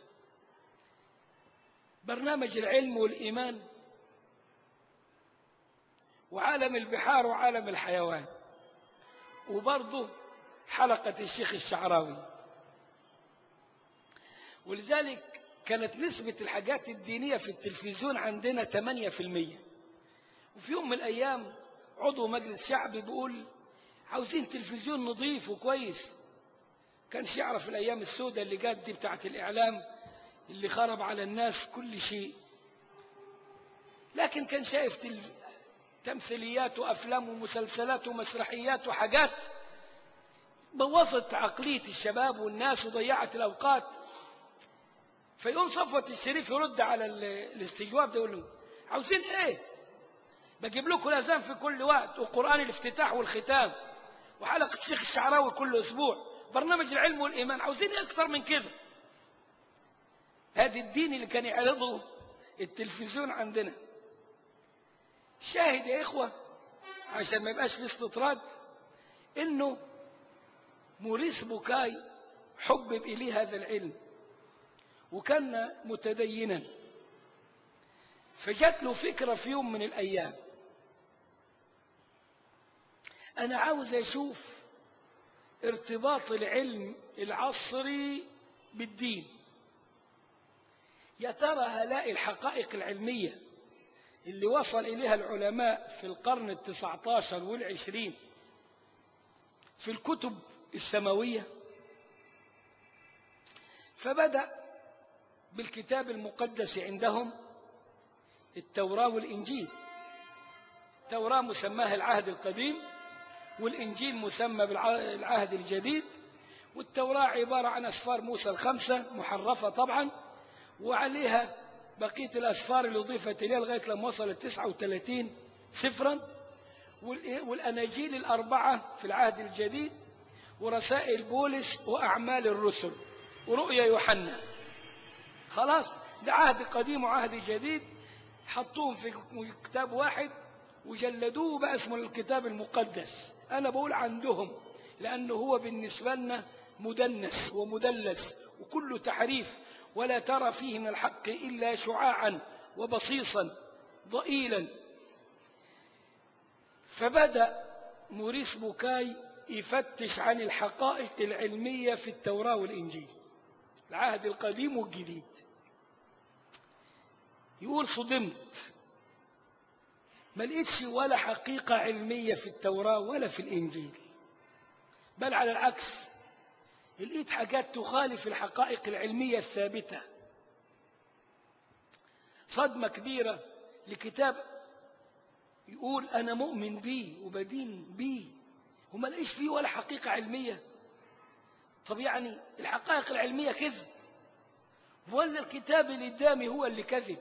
برنامج العلم والإيمان وعالم البحار وعالم الحيوان وبرضه حلقة الشيخ الشعراوي ولذلك كانت نسبة الحاجات الدينية في التلفزيون عندنا 8% وفي يوم من الأيام عضو مجلس شعبي بيقول عاوزين تلفزيون نظيف وكويس كانش يعرف الأيام السوداء اللي جات دي بتاعت الإعلام اللي خرب على الناس كل شيء لكن كان شايف تل... تمثيليات وأفلام ومسلسلات ومسرحيات وحاجات بوظت عقلية الشباب والناس وضيعت الأوقات فيقوم صفوة الشريف يرد على الاستجواب ده يقول له عاوزين ايه بجيب لكم الأذان في كل وقت وقرآن الافتتاح والختام وحلقة الشيخ الشعراوي كل أسبوع برنامج العلم والإيمان عاوزين ايه أكثر من كده هذا الدين اللي كان يعرضه التلفزيون عندنا شاهد يا إخوة عشان ما يبقاش في استطراد إنه موريس بوكاي حبب إليه هذا العلم وكان متدينا فجات له فكرة في يوم من الأيام أنا عاوز أشوف ارتباط العلم العصري بالدين يا ترى هلاقي الحقائق العلمية اللي وصل إليها العلماء في القرن التسعة عشر والعشرين في الكتب السماوية فبدأ بالكتاب المقدس عندهم التوراة والإنجيل التوراة مسماها العهد القديم والإنجيل مسمى بالعهد الجديد والتوراة عبارة عن أسفار موسى الخمسة محرفة طبعا وعليها بقية الأسفار اللي أضيفت إليها لغاية لما وصلت 39 سفرا والأناجيل الأربعة في العهد الجديد ورسائل بولس وأعمال الرسل ورؤيا يوحنا خلاص ده عهد قديم وعهد جديد حطوهم في كتاب واحد وجلدوه بقى اسمه الكتاب المقدس أنا بقول عندهم لأنه هو بالنسبة لنا مدنس ومدلس وكله تحريف ولا ترى فيه من الحق إلا شعاعا وبصيصا ضئيلا فبدأ موريس بوكاي يفتش عن الحقائق العلمية في التوراة والإنجيل العهد القديم والجديد يقول صدمت ما لقيتش ولا حقيقة علمية في التوراة ولا في الإنجيل بل على العكس لقيت حاجات تخالف الحقائق العلمية الثابتة صدمة كبيرة لكتاب يقول أنا مؤمن بيه وبدين بيه وما لقيش فيه ولا حقيقة علمية طب يعني الحقائق العلمية كذب ولا الكتاب اللي قدامي هو اللي كذب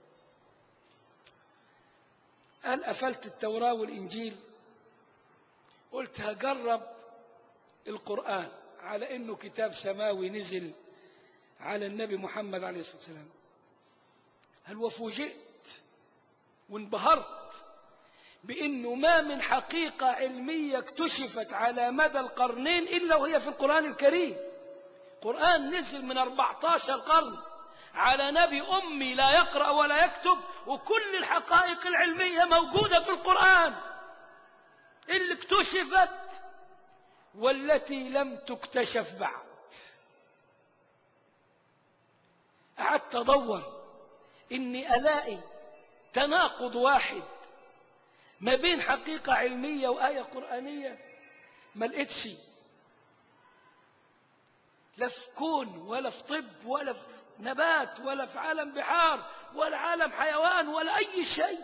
قال قفلت التوراة والإنجيل قلت هجرب القرآن على إنه كتاب سماوي نزل على النبي محمد عليه الصلاة والسلام هل وفوجئت وانبهرت بأنه ما من حقيقة علمية اكتشفت على مدى القرنين إلا وهي في القرآن الكريم قرآن نزل من 14 قرن على نبي أمي لا يقرأ ولا يكتب وكل الحقائق العلمية موجودة في القرآن اللي اكتشفت والتي لم تكتشف بعد قعدت أدور إني ألاقي تناقض واحد ما بين حقيقة علمية وآية قرآنية ما لقيتش لا في كون ولا في طب ولا في نبات ولا في عالم بحار ولا عالم حيوان ولا أي شيء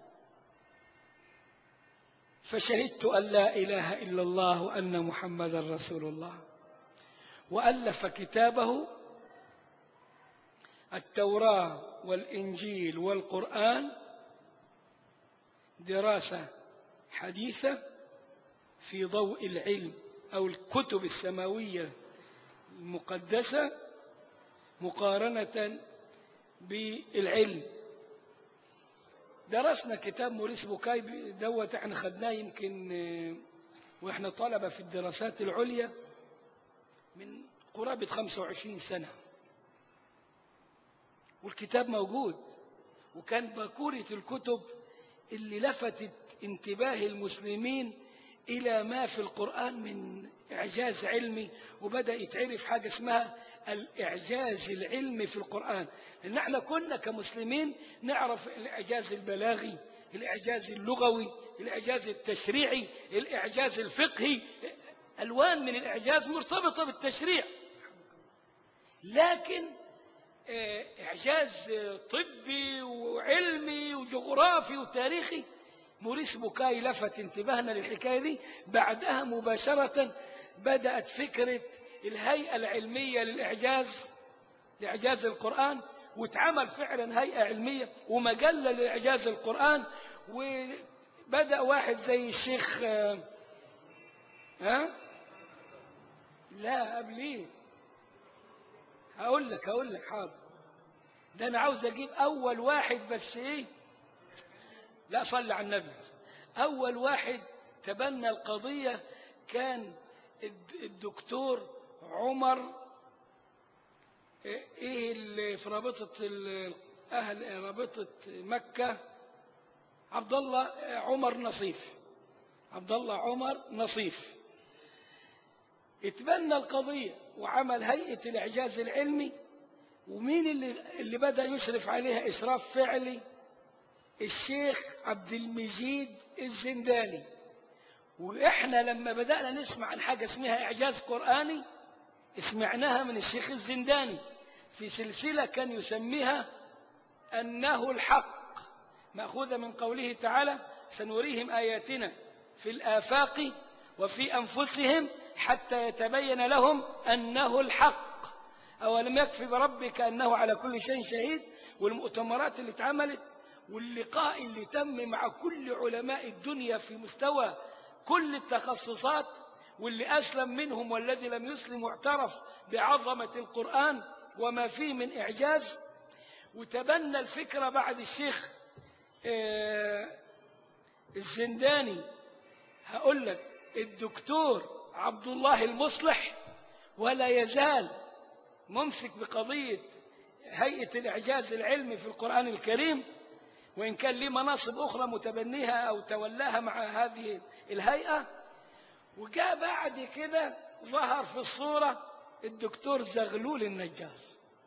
فشهدت أن لا إله إلا الله وأن محمدا رسول الله وألف كتابه التوراة والإنجيل والقرآن دراسة حديثة في ضوء العلم أو الكتب السماوية المقدسة مقارنة بالعلم درسنا كتاب موريس بوكاي دوت احنا خدناه يمكن واحنا طلبة في الدراسات العليا من قرابة 25 سنة والكتاب موجود وكان باكورة الكتب اللي لفتت انتباه المسلمين إلى ما في القرآن من إعجاز علمي وبدأ يتعرف حاجة اسمها الإعجاز العلمي في القرآن لأن احنا كنا كمسلمين نعرف الإعجاز البلاغي الإعجاز اللغوي الإعجاز التشريعي الإعجاز الفقهي ألوان من الإعجاز مرتبطة بالتشريع لكن إعجاز طبي وعلمي وجغرافي وتاريخي موريس بوكاي لفت انتباهنا للحكاية دي بعدها مباشرة بدأت فكرة الهيئة العلمية للإعجاز لإعجاز القرآن واتعمل فعلا هيئة علمية ومجلة لإعجاز القرآن وبدأ واحد زي الشيخ ها لا قبليه هقول لك هقول لك حاضر ده انا عاوز اجيب اول واحد بس ايه لا صلي على النبي اول واحد تبنى القضيه كان الدكتور عمر ايه اللي في رابطه اهل رابطه مكه عبد الله عمر نصيف عبد الله عمر نصيف اتبنى القضيه وعمل هيئة الإعجاز العلمي ومين اللي, اللي بدأ يشرف عليها إشراف فعلي الشيخ عبد المجيد الزنداني وإحنا لما بدأنا نسمع عن حاجة اسمها إعجاز قرآني سمعناها من الشيخ الزنداني في سلسلة كان يسميها أنه الحق مأخوذة من قوله تعالى سنريهم آياتنا في الآفاق وفي أنفسهم حتى يتبين لهم أنه الحق أولم يكفي بربك أنه على كل شيء شهيد والمؤتمرات اللي اتعملت واللقاء اللي تم مع كل علماء الدنيا في مستوى كل التخصصات واللي أسلم منهم والذي لم يسلم واعترف بعظمة القرآن وما فيه من إعجاز وتبنى الفكرة بعد الشيخ آه الزنداني هقول لك الدكتور عبد الله المصلح ولا يزال ممسك بقضية هيئة الإعجاز العلمي في القرآن الكريم وإن كان ليه مناصب أخرى متبنيها أو تولاها مع هذه الهيئة وجاء بعد كده ظهر في الصورة الدكتور زغلول النجار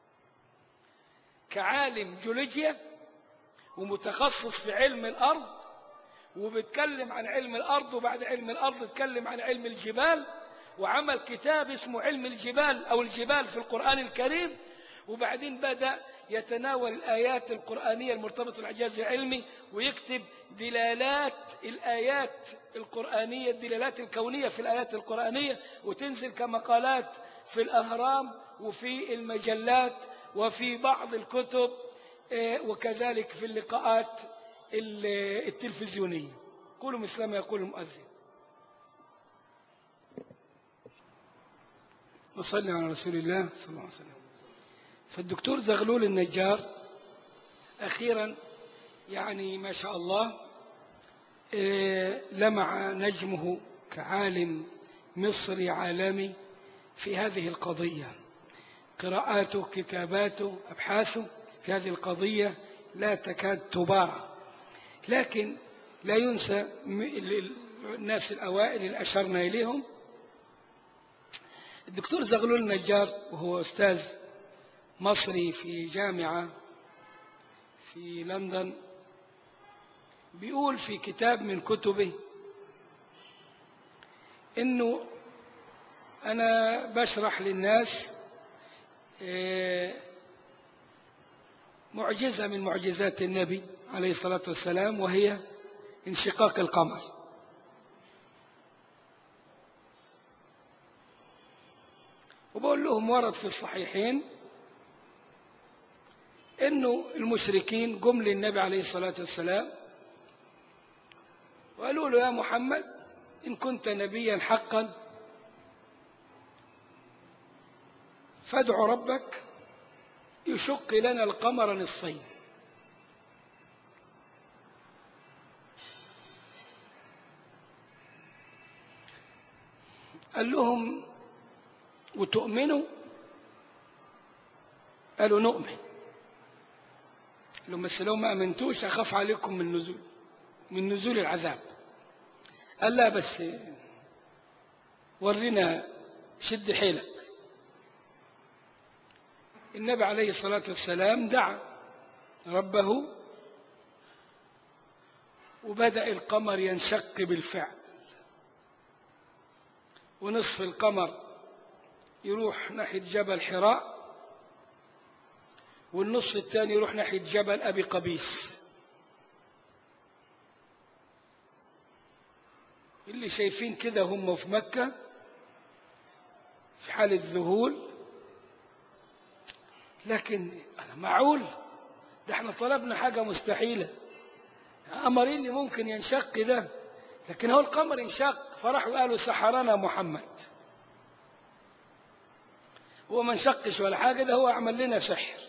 كعالم جيولوجيا ومتخصص في علم الأرض وبيتكلم عن علم الأرض وبعد علم الأرض اتكلم عن علم الجبال وعمل كتاب اسمه علم الجبال أو الجبال في القرآن الكريم وبعدين بدأ يتناول الآيات القرآنية المرتبطة بالإعجاز العلمي ويكتب دلالات الآيات القرآنية الدلالات الكونية في الآيات القرآنية وتنزل كمقالات في الأهرام وفي المجلات وفي بعض الكتب وكذلك في اللقاءات التلفزيونية قولوا مثل ما يقول المؤذن وصلي على رسول الله صلى الله عليه وسلم فالدكتور زغلول النجار أخيرا يعني ما شاء الله لمع نجمه كعالم مصري عالمي في هذه القضية قراءاته كتاباته أبحاثه في هذه القضية لا تكاد تباع لكن لا ينسى الناس الأوائل اللي أشرنا إليهم الدكتور زغلول النجار وهو أستاذ مصري في جامعة في لندن بيقول في كتاب من كتبه انه انا بشرح للناس معجزة من معجزات النبي عليه الصلاة والسلام وهي انشقاق القمر وبقول لهم ورد في الصحيحين انه المشركين جم للنبي عليه الصلاة والسلام وقالوا له يا محمد إن كنت نبيا حقا فادع ربك يشق لنا القمر نصفين قال لهم وتؤمنوا قالوا نؤمن لهم بس لو ما امنتوش اخاف عليكم من نزول من نزول العذاب قال لا بس ورينا شد حيلك النبي عليه الصلاة والسلام دعا ربه وبدأ القمر ينشق بالفعل ونصف القمر يروح ناحية جبل حراء والنص الثاني يروح ناحية جبل أبي قبيس اللي شايفين كده هم في مكة في حالة ذهول لكن أنا معقول ده احنا طلبنا حاجة مستحيلة قمر اللي ممكن ينشق ده لكن هو القمر انشق فراحوا قالوا سحرنا محمد هو ما انشقش ولا حاجة ده هو عمل لنا سحر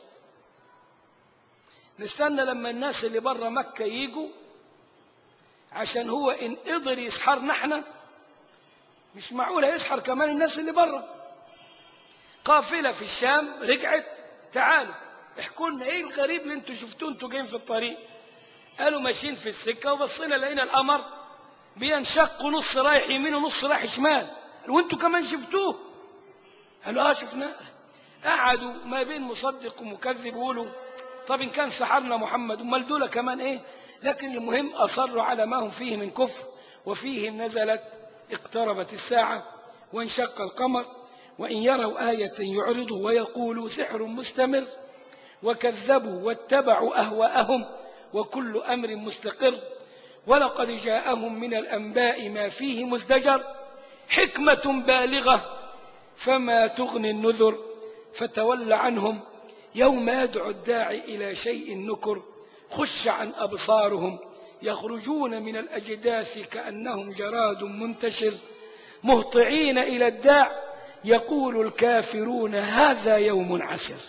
نستنى لما الناس اللي بره مكة يجوا عشان هو إن قدر يسحرنا احنا مش معقول هيسحر كمان الناس اللي بره قافلة في الشام رجعت تعالوا احكوا لنا ايه الغريب اللي انتوا شفتوه انتوا جايين في الطريق قالوا ماشيين في السكة وبصينا لقينا القمر بينشق نص رايح يمين ونص رايح شمال وانتوا كمان شفتوه قالوا اه شفناه قعدوا ما بين مصدق ومكذب يقولوا طب ان كان سحرنا محمد امال دول كمان ايه لكن المهم اصروا على ما هم فيه من كفر وفيهم نزلت اقتربت الساعة وانشق القمر وإن يروا آية يعرضوا ويقولوا سحر مستمر وكذبوا واتبعوا أهواءهم وكل أمر مستقر ولقد جاءهم من الأنباء ما فيه مزدجر حكمة بالغة فما تغني النذر فتول عنهم يوم يدعو الداعي إلى شيء نكر خش عن أبصارهم يخرجون من الأجداث كأنهم جراد منتشر مهطعين إلى الداع يقول الكافرون هذا يوم عسر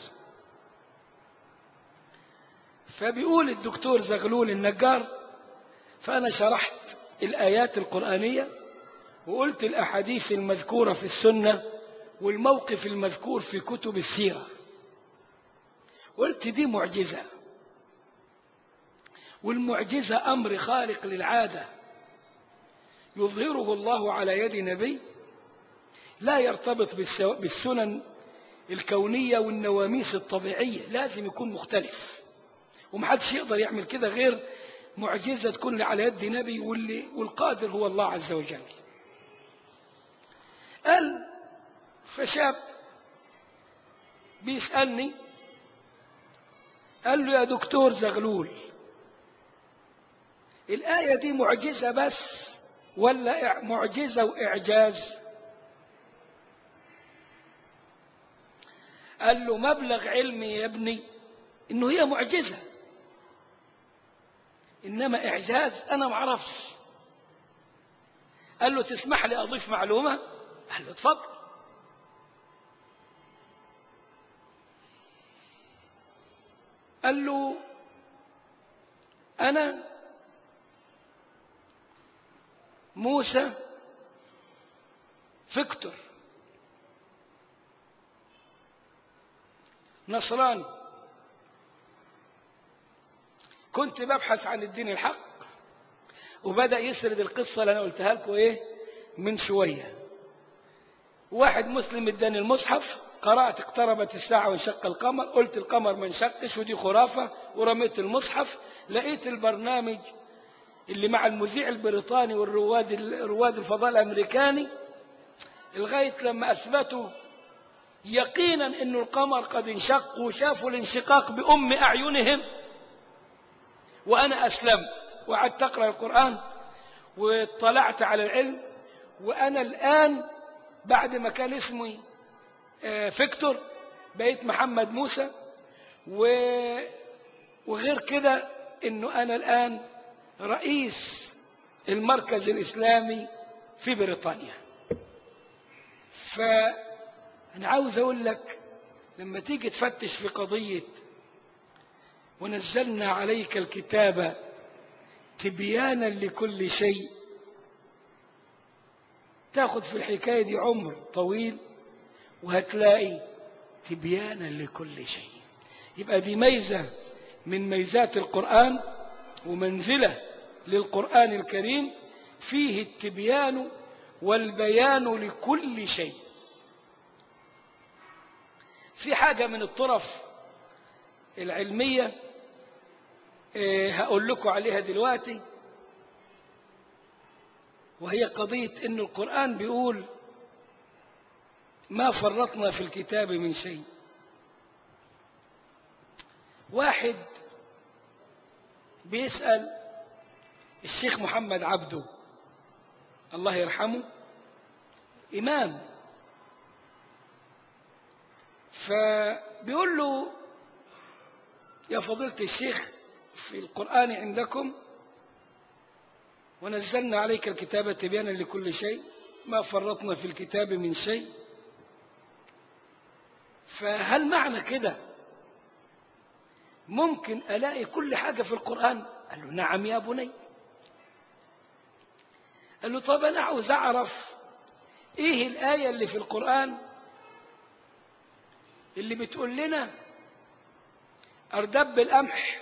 فبيقول الدكتور زغلول النجار فأنا شرحت الآيات القرآنية وقلت الأحاديث المذكورة في السنة والموقف المذكور في كتب السيرة قلت دي معجزة والمعجزة أمر خارق للعادة يظهره الله على يد نبي لا يرتبط بالسنن الكونية والنواميس الطبيعية لازم يكون مختلف ومحدش يقدر يعمل كده غير معجزة تكون على يد نبي واللي والقادر هو الله عز وجل قال فشاب بيسألني قال له يا دكتور زغلول الآية دي معجزة بس ولا معجزة وإعجاز قال له مبلغ علمي يا ابني إنه هي معجزة إنما إعجاز أنا ما اعرفش قال له تسمح لي أضيف معلومة قال له اتفضل قال له أنا موسى فيكتور نصراني كنت ببحث عن الدين الحق وبدأ يسرد القصة اللي أنا قلتها لكم إيه من شوية واحد مسلم اداني المصحف قرأت اقتربت الساعة وانشق القمر قلت القمر ما انشقش ودي خرافة ورميت المصحف لقيت البرنامج اللي مع المذيع البريطاني والرواد رواد الفضاء الأمريكاني لغاية لما أثبتوا يقينا أن القمر قد انشق وشافوا الانشقاق بأم أعينهم وأنا أسلمت وقعدت أقرأ القرآن واطلعت على العلم وأنا الآن بعد ما كان اسمي فيكتور بقيت محمد موسى وغير كده انه انا الان رئيس المركز الاسلامي في بريطانيا فانا عاوز اقول لك لما تيجي تفتش في قضيه ونزلنا عليك الكتاب تبيانا لكل شيء تاخذ في الحكايه دي عمر طويل وهتلاقي تبيانا لكل شيء يبقى دي ميزة من ميزات القرآن ومنزلة للقرآن الكريم فيه التبيان والبيان لكل شيء في حاجة من الطرف العلمية هقول لكم عليها دلوقتي وهي قضية أن القرآن بيقول ما فرطنا في الكتاب من شيء واحد بيسأل الشيخ محمد عبده الله يرحمه إمام فبيقول له يا فضيلة الشيخ في القرآن عندكم ونزلنا عليك الكتاب تبيانا لكل شيء ما فرطنا في الكتاب من شيء فهل معنى كده ممكن ألاقي كل حاجة في القرآن قال له نعم يا بني قال له طب أنا عاوز أعرف إيه الآية اللي في القرآن اللي بتقول لنا أردب القمح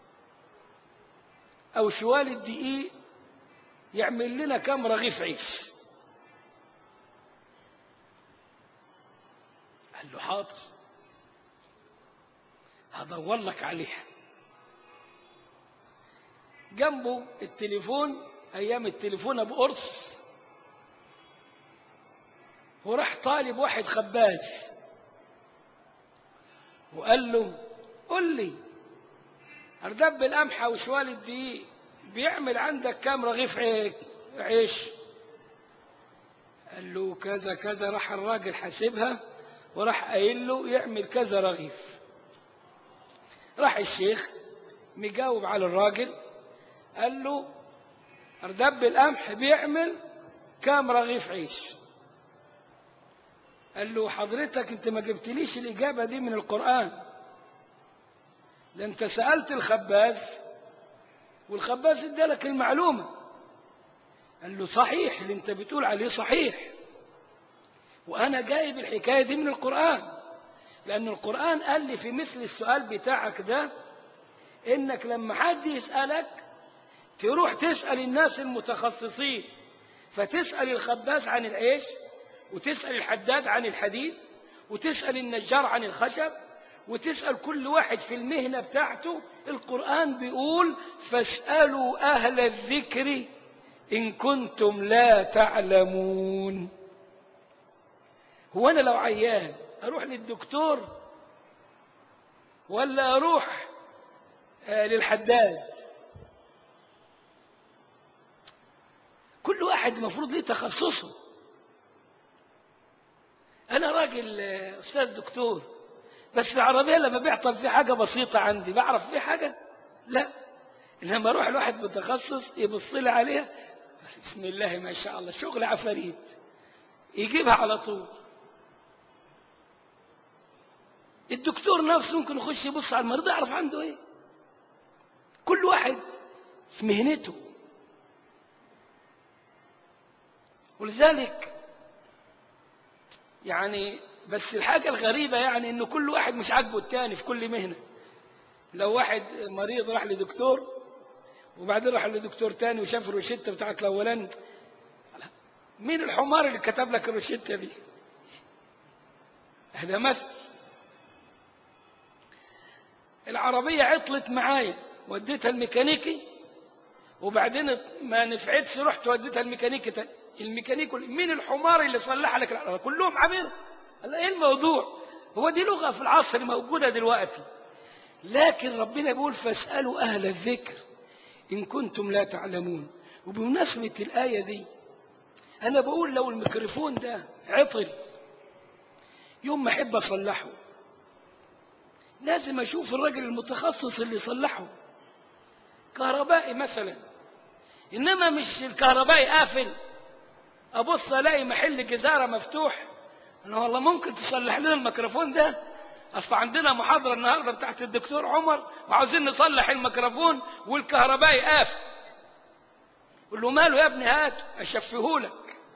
أو شوال الدقيق يعمل لنا كم رغيف عيش قال له حاضر هدور لك عليها جنبه التليفون ايام التليفون ابو قرص وراح طالب واحد خباز وقال له قل لي اردب القمحة وشوال الدقيق بيعمل عندك كام رغيف عيش قال له كذا كذا راح الراجل حاسبها وراح قايل له يعمل كذا رغيف راح الشيخ مجاوب على الراجل قال له اردب القمح بيعمل كام رغيف عيش قال له حضرتك انت ما جبتليش الاجابه دي من القران ده انت سالت الخباز والخباز ادالك المعلومه قال له صحيح اللي انت بتقول عليه صحيح وانا جايب الحكايه دي من القران لان القران قال لي في مثل السؤال بتاعك ده انك لما حد يسالك تروح تسال الناس المتخصصين فتسال الخباز عن العيش وتسال الحداد عن الحديد وتسال النجار عن الخشب وتسال كل واحد في المهنه بتاعته القران بيقول فاسالوا اهل الذكر ان كنتم لا تعلمون هو انا لو عيان اروح للدكتور ولا اروح آه للحداد كل واحد المفروض ليه تخصصه انا راجل آه، استاذ دكتور بس العربيه لما بيعطل في حاجه بسيطه عندي بعرف في حاجه لا انما اروح لواحد متخصص يبص لي عليها بسم الله ما شاء الله شغل عفاريت يجيبها على طول الدكتور نفسه ممكن يخش يبص على المريض يعرف عنده ايه كل واحد في مهنته ولذلك يعني بس الحاجة الغريبة يعني انه كل واحد مش عاجبه التاني في كل مهنة لو واحد مريض راح لدكتور وبعدين راح لدكتور تاني وشاف الروشتة بتاعت الاولاني مين الحمار اللي كتب لك الروشتة دي هذا مثل العربية عطلت معايا وديتها الميكانيكي وبعدين ما نفعتش رحت وديتها الميكانيكي تاني الميكانيكي مين الحمار اللي صلح لك العربية كلهم عبيد قال ايه الموضوع هو دي لغة في العصر موجودة دلوقتي لكن ربنا بيقول فاسألوا أهل الذكر إن كنتم لا تعلمون وبمناسبة الآية دي أنا بقول لو الميكروفون ده عطل يوم ما أحب أصلحه لازم أشوف الراجل المتخصص اللي يصلحه كهربائي مثلا إنما مش الكهربائي قافل أبص ألاقي محل جزارة مفتوح أنا والله ممكن تصلح لنا الميكروفون ده أصل عندنا محاضرة النهاردة بتاعت الدكتور عمر وعاوزين نصلح الميكروفون والكهربائي قافل قول له ماله يا ابني هات أشفهولك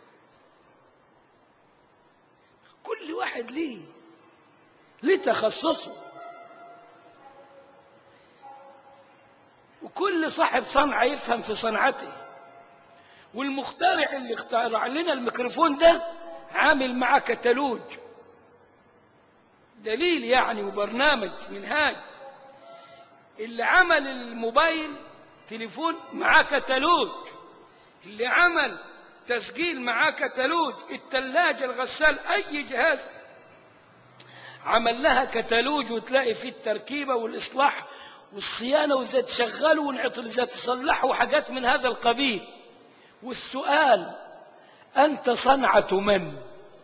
كل واحد ليه ليه تخصصه وكل صاحب صنعة يفهم في صنعته والمخترع اللي اخترع لنا الميكروفون ده عامل معاه كتالوج دليل يعني وبرنامج منهاج اللي عمل الموبايل تليفون معاه كتالوج اللي عمل تسجيل معاه كتالوج التلاجة الغسال أي جهاز عمل لها كتالوج وتلاقي فيه التركيبة والإصلاح والصيانة وإذا تشغلوا ونعطل إذا تصلحوا حاجات من هذا القبيل والسؤال أنت صنعة من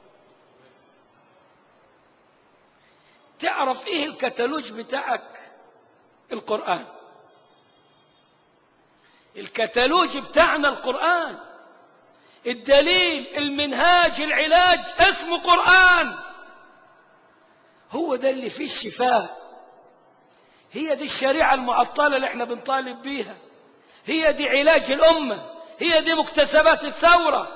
تعرف إيه الكتالوج بتاعك القرآن الكتالوج بتاعنا القرآن الدليل المنهاج العلاج اسمه قرآن هو ده اللي فيه الشفاء هي دي الشريعة المعطلة اللي احنا بنطالب بيها هي دي علاج الأمة هي دي مكتسبات الثورة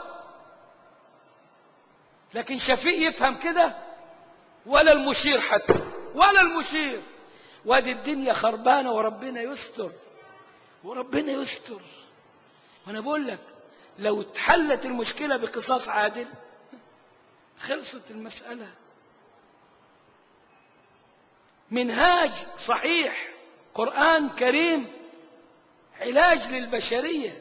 لكن شفيق يفهم كده ولا المشير حتى ولا المشير وادي الدنيا خربانة وربنا يستر وربنا يستر وانا بقول لك لو اتحلت المشكلة بقصاص عادل خلصت المسألة منهاج صحيح قرآن كريم علاج للبشرية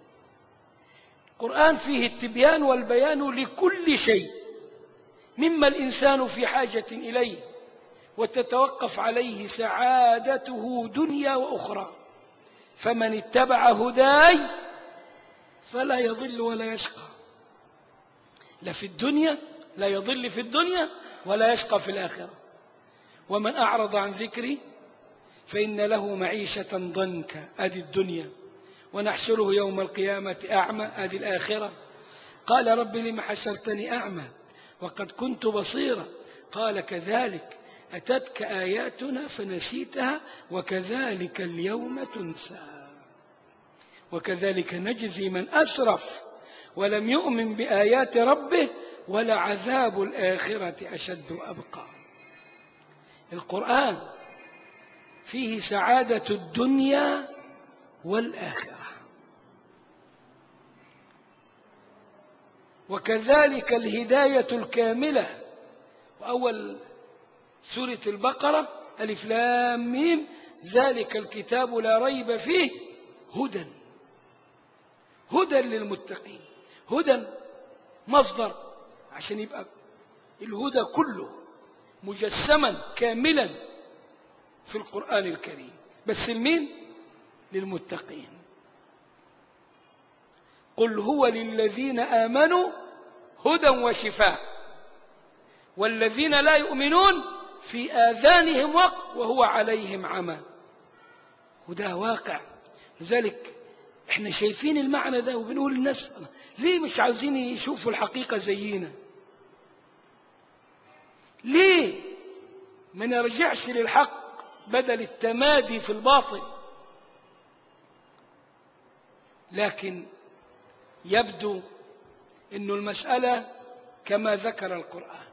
قرآن فيه التبيان والبيان لكل شيء مما الإنسان في حاجة إليه وتتوقف عليه سعادته دنيا وأخرى فمن اتبع هداي فلا يضل ولا يشقى لا في الدنيا لا يضل في الدنيا ولا يشقى في الآخرة ومن أعرض عن ذكري فإن له معيشة ضنكا أدي الدنيا ونحشره يوم القيامة أعمى أدي الآخرة قال رب لم حشرتني أعمى وقد كنت بصيرا قال كذلك أتتك آياتنا فنسيتها وكذلك اليوم تنسى وكذلك نجزي من أسرف ولم يؤمن بآيات ربه ولعذاب الآخرة أشد وأبقى القرآن فيه سعادة الدنيا والآخرة وكذلك الهداية الكاملة وأول سورة البقرة ألف لام ميم ذلك الكتاب لا ريب فيه هدى هدى للمتقين هدى مصدر عشان يبقى الهدى كله مجسما كاملا في القرآن الكريم بس المين للمتقين قل هو للذين آمنوا هدى وشفاء والذين لا يؤمنون في آذانهم وقر وهو عليهم عمى وده واقع لذلك احنا شايفين المعنى ده وبنقول للناس ليه مش عاوزين يشوفوا الحقيقة زينا ليه ما نرجعش للحق بدل التمادي في الباطل لكن يبدو أن المسألة كما ذكر القرآن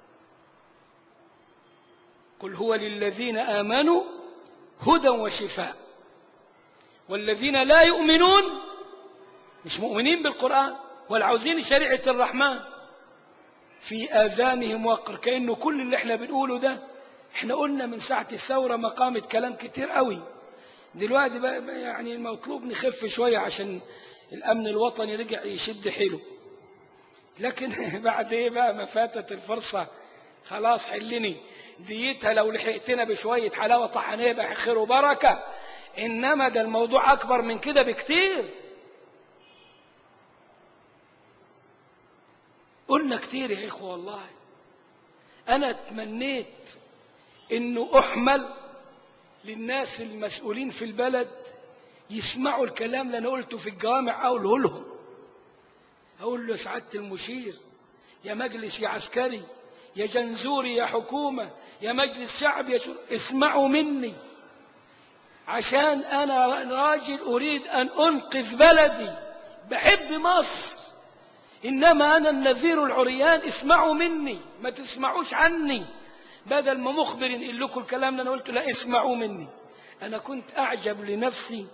قل هو للذين آمنوا هدى وشفاء والذين لا يؤمنون مش مؤمنين بالقرآن ولا عاوزين شريعة الرحمن في آذانهم وقر كأنه كل اللي احنا بنقوله ده احنا قلنا من ساعة الثورة مقامة كلام كتير قوي دلوقتي بقى يعني المطلوب نخف شوية عشان الأمن الوطني رجع يشد حيله لكن بعد ايه بقى ما فاتت الفرصة خلاص حلني ديتها لو لحقتنا بشوية حلاوة طحنية يبقى خير وبركة إنما ده الموضوع أكبر من كده بكتير قلنا كتير يا إخوة والله أنا تمنيت إنه أحمل للناس المسؤولين في البلد يسمعوا الكلام اللي أنا قلته في الجوامع أقوله لهم أقول له سعادة المشير يا مجلس يا عسكري يا جنزوري يا حكومة يا مجلس شعب يا شر... اسمعوا مني عشان أنا راجل أريد أن أنقذ بلدي بحب مصر إنما أنا النذير العريان اسمعوا مني ما تسمعوش عني بدل ما مخبر يقول لكم الكلام اللي أنا قلته لا اسمعوا مني أنا كنت أعجب لنفسي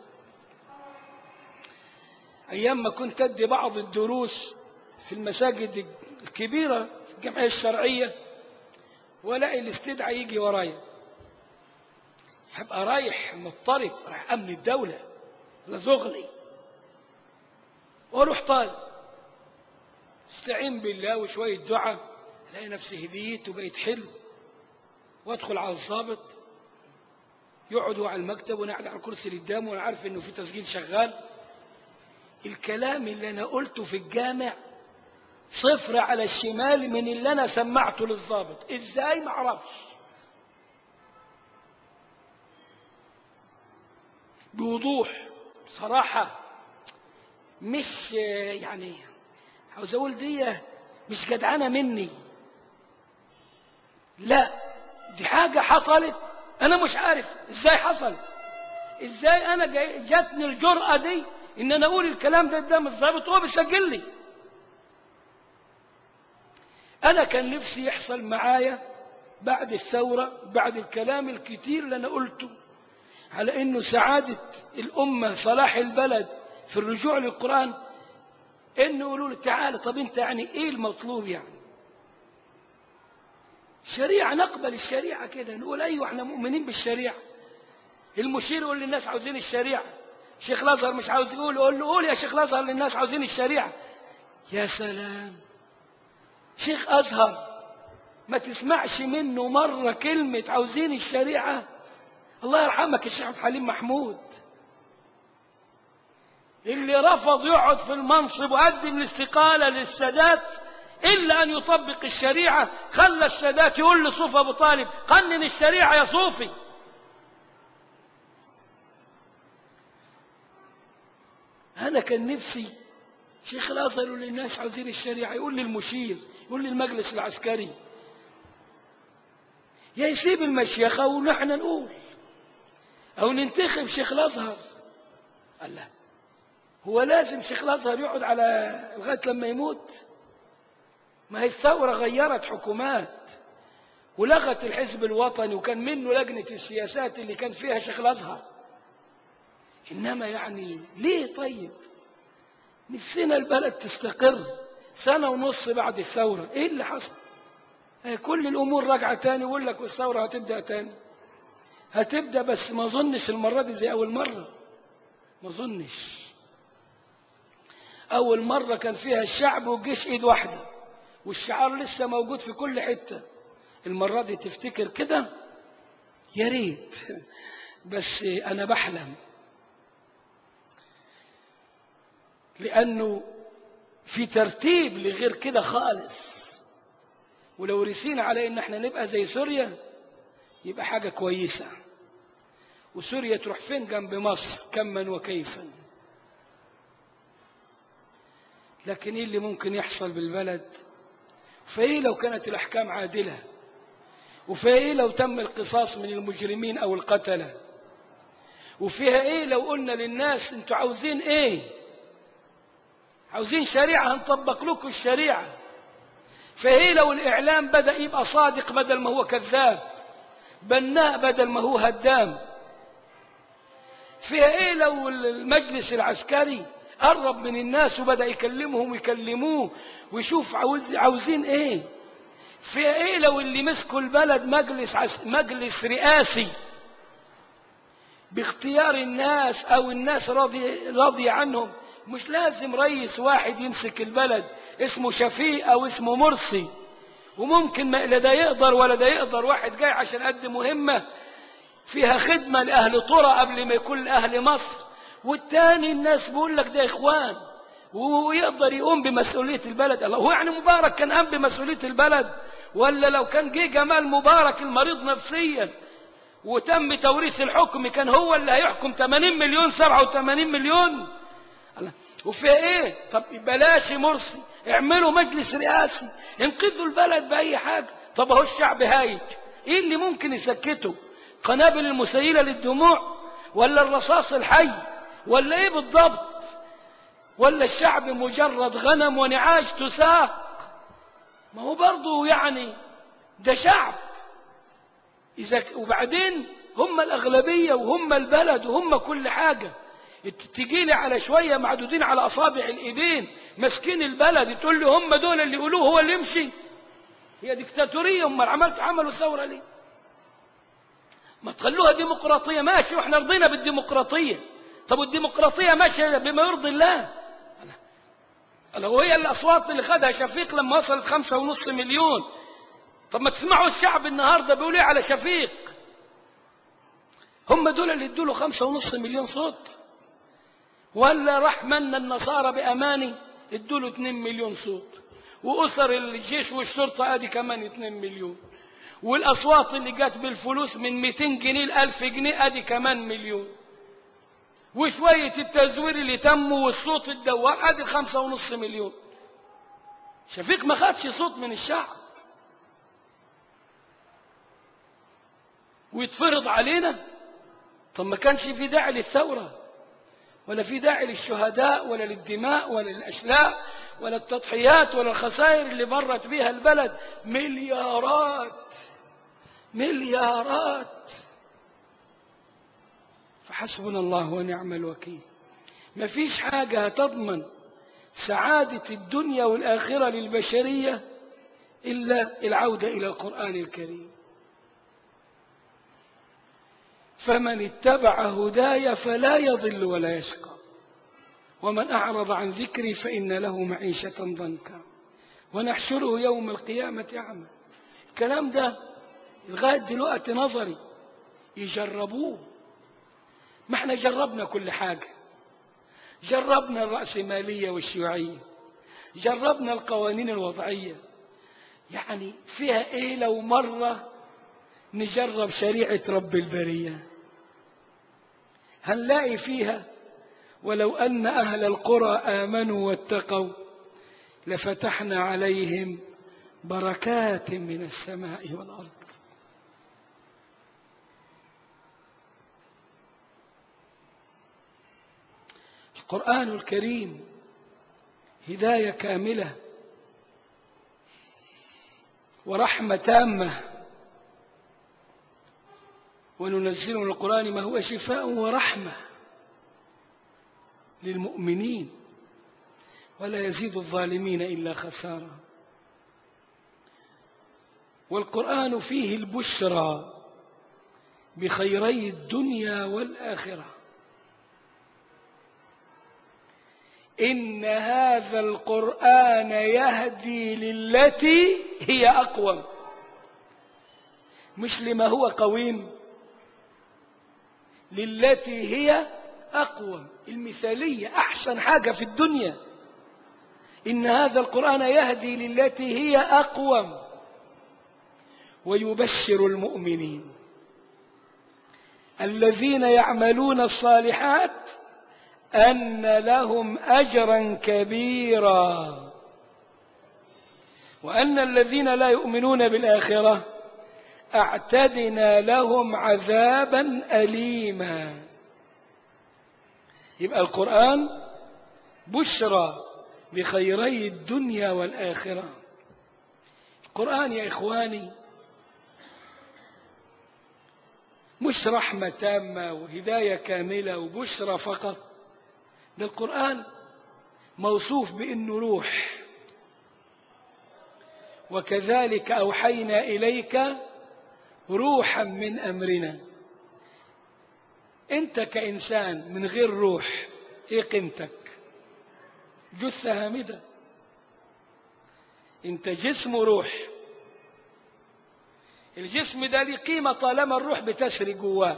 أيام ما كنت أدي بعض الدروس في المساجد الكبيرة في الجمعية الشرعية ولاقي الاستدعاء يجي ورايا هبقى رايح مضطرب رايح أمن الدولة لزغلي واروح طالب استعين بالله وشوية دعاء الاقي نفسي هديت وبقيت حلو وادخل على الضابط يقعد على المكتب وانا قاعد على الكرسي اللي قدامه وانا عارف انه في تسجيل شغال الكلام اللي انا قلته في الجامع صفر على الشمال من اللي انا سمعته للضابط ازاي ما اعرفش بوضوح صراحة مش يعني عاوز اقول دي مش جدعانة مني لا دي حاجة حصلت انا مش عارف ازاي حصلت ازاي انا جاي جاتني الجرأة دي ان انا اقول الكلام ده قدام الضابط وهو بيسجل لي انا كان نفسي يحصل معايا بعد الثورة بعد الكلام الكتير اللي انا قلته على انه سعادة الامة صلاح البلد في الرجوع للقرآن انه يقولوا له تعالى طب انت يعني ايه المطلوب يعني شريعة نقبل الشريعة كده نقول ايوه احنا مؤمنين بالشريعة المشير يقول للناس عاوزين الشريعة شيخ الازهر مش عاوز يقول يقول له قول يا شيخ الازهر للناس عاوزين الشريعة يا سلام شيخ ازهر ما تسمعش منه مرة كلمة عاوزين الشريعة الله يرحمك الشيخ عبد الحليم محمود اللي رفض يقعد في المنصب وقدم الاستقالة للسادات إلا أن يطبق الشريعة خلى السادات يقول لصوفي أبو طالب قنن الشريعة يا صوفي أنا كان نفسي شيخ الأزهر يقول للناس عاوزين الشريعة يقول للمشير يقول للمجلس العسكري يا يسيب المشيخة ونحن نقول أو ننتخب شيخ الأزهر قال لا هو لازم شيخ الأزهر يقعد على لغاية لما يموت ما هي الثورة غيرت حكومات ولغت الحزب الوطني وكان منه لجنة السياسات اللي كان فيها شيخ الأزهر إنما يعني ليه طيب نفسنا البلد تستقر سنة ونص بعد الثورة إيه اللي حصل كل الأمور راجعة تاني ويقول لك والثورة هتبدأ تاني هتبدأ بس ما ظنش المرة دي زي أول مرة ما ظنش أول مرة كان فيها الشعب والجيش إيد واحدة والشعار لسه موجود في كل حتة المرة دي تفتكر كده يا ريت بس أنا بحلم لأنه في ترتيب لغير كده خالص ولو رسينا على إن احنا نبقى زي سوريا يبقى حاجة كويسة وسوريا تروح فين جنب مصر كما وكيفا لكن ايه اللي ممكن يحصل بالبلد فايه لو كانت الاحكام عادله وفايه لو تم القصاص من المجرمين او القتله وفيها ايه لو قلنا للناس انتوا عاوزين ايه عاوزين شريعه هنطبق لكم الشريعه فايه لو الاعلام بدا يبقى صادق بدل ما هو كذاب بناء بدل ما هو هدام فيها ايه لو المجلس العسكري قرب من الناس وبدأ يكلمهم ويكلموه ويشوف عاوز عاوزين ايه فيها ايه لو اللي مسكوا البلد مجلس عس مجلس رئاسي باختيار الناس او الناس راضي راضي عنهم مش لازم رئيس واحد يمسك البلد اسمه شفيق او اسمه مرسي وممكن ما لا ده يقدر ولا ده يقدر واحد جاي عشان قد مهمة فيها خدمة لأهل طرى قبل ما يكون لأهل مصر والتاني الناس بيقول لك ده إخوان ويقدر يقوم بمسؤولية البلد الله هو يعني مبارك كان قام بمسؤولية البلد ولا لو كان جه جمال مبارك المريض نفسيا وتم توريث الحكم كان هو اللي هيحكم 80 مليون 87 مليون الله وفيها ايه طب بلاش مرسي اعملوا مجلس رئاسي انقذوا البلد بأي حاجة طب اهو الشعب هايج ايه اللي ممكن يسكته قنابل المسيلة للدموع ولا الرصاص الحي ولا ايه بالضبط ولا الشعب مجرد غنم ونعاج تساق ما هو برضه يعني ده شعب إذا وبعدين هم الأغلبية وهم البلد وهم كل حاجة تجي لي على شوية معدودين على أصابع الإيدين ماسكين البلد تقول لي هم دول اللي يقولوه هو اللي يمشي هي ديكتاتورية هم عملت عملوا ثورة ليه ما تخلوها ديمقراطية ماشي واحنا رضينا بالديمقراطية طب والديمقراطية ماشية بما يرضي الله لو هي الأصوات اللي خدها شفيق لما وصلت خمسة ونص مليون طب ما تسمعوا الشعب النهاردة بيقول ايه على شفيق هم دول اللي ادوا له خمسة ونص مليون صوت ولا راح من النصارى بأماني ادوا له 2 مليون صوت وأسر الجيش والشرطة ادي كمان 2 مليون والأصوات اللي جت بالفلوس من 200 جنيه ل 1000 جنيه ادي كمان مليون وشوية التزوير اللي تم والصوت الدوار ادي خمسة ونص مليون شفيق ما خدش صوت من الشعب ويتفرض علينا طب ما كانش في داعي للثورة ولا في داعي للشهداء ولا للدماء ولا للأشلاء ولا التضحيات ولا الخسائر اللي مرت بها البلد مليارات مليارات فحسبنا الله ونعم الوكيل ما فيش حاجة هتضمن سعادة الدنيا والآخرة للبشرية إلا العودة إلى القرآن الكريم فمن اتبع هداي فلا يضل ولا يشقى ومن أعرض عن ذكري فإن له معيشة ضنكا ونحشره يوم القيامة أعمى الكلام ده لغاية دلوقتي نظري يجربوه ما احنا جربنا كل حاجة جربنا الرأسمالية والشيوعية جربنا القوانين الوضعية يعني فيها ايه لو مرة نجرب شريعة رب البرية هنلاقي فيها ولو أن أهل القرى آمنوا واتقوا لفتحنا عليهم بركات من السماء والأرض القرآن الكريم هداية كاملة ورحمة تامة وننزل من القرآن ما هو شفاء ورحمة للمؤمنين ولا يزيد الظالمين إلا خسارة والقرآن فيه البشرى بخيري الدنيا والآخرة إن هذا القرآن يهدي للتي هي أقوم مش لما هو قويم للتي هي أقوم المثالية أحسن حاجة في الدنيا إن هذا القرآن يهدي للتي هي أقوم ويبشر المؤمنين الذين يعملون الصالحات أن لهم أجرا كبيرا وأن الذين لا يؤمنون بالآخرة أعتدنا لهم عذابا أليما يبقى القرآن بشرى بخيري الدنيا والآخرة القرآن يا إخواني مش رحمة تامة وهداية كاملة وبشرى فقط ده القرآن موصوف بأنه روح وكذلك أوحينا إليك روحا من أمرنا أنت كإنسان من غير روح إيه قيمتك جثة هامدة أنت جسم وروح الجسم ده ليه قيمة طالما الروح بتسري جواه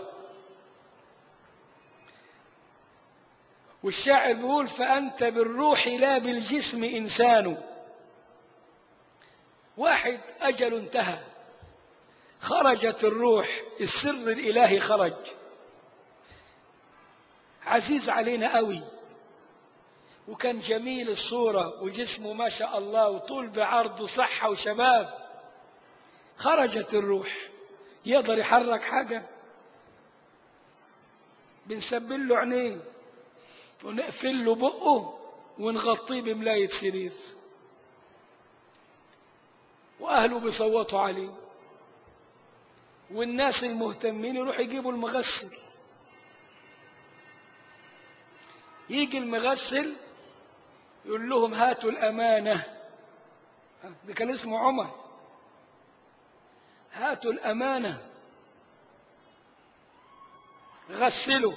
والشاعر بيقول فأنت بالروح لا بالجسم إنسان واحد أجل انتهى خرجت الروح السر الإلهي خرج عزيز علينا قوي وكان جميل الصورة وجسمه ما شاء الله وطول بعرض وصحة وشباب خرجت الروح يقدر يحرك حاجة بنسبل له عينيه ونقفل له بقه ونغطيه بملاية سرير وأهله بيصوتوا عليه والناس المهتمين يروحوا يجيبوا المغسل يجي المغسل يقول لهم هاتوا الأمانة ده كان اسمه عمر هاتوا الأمانة غسلوا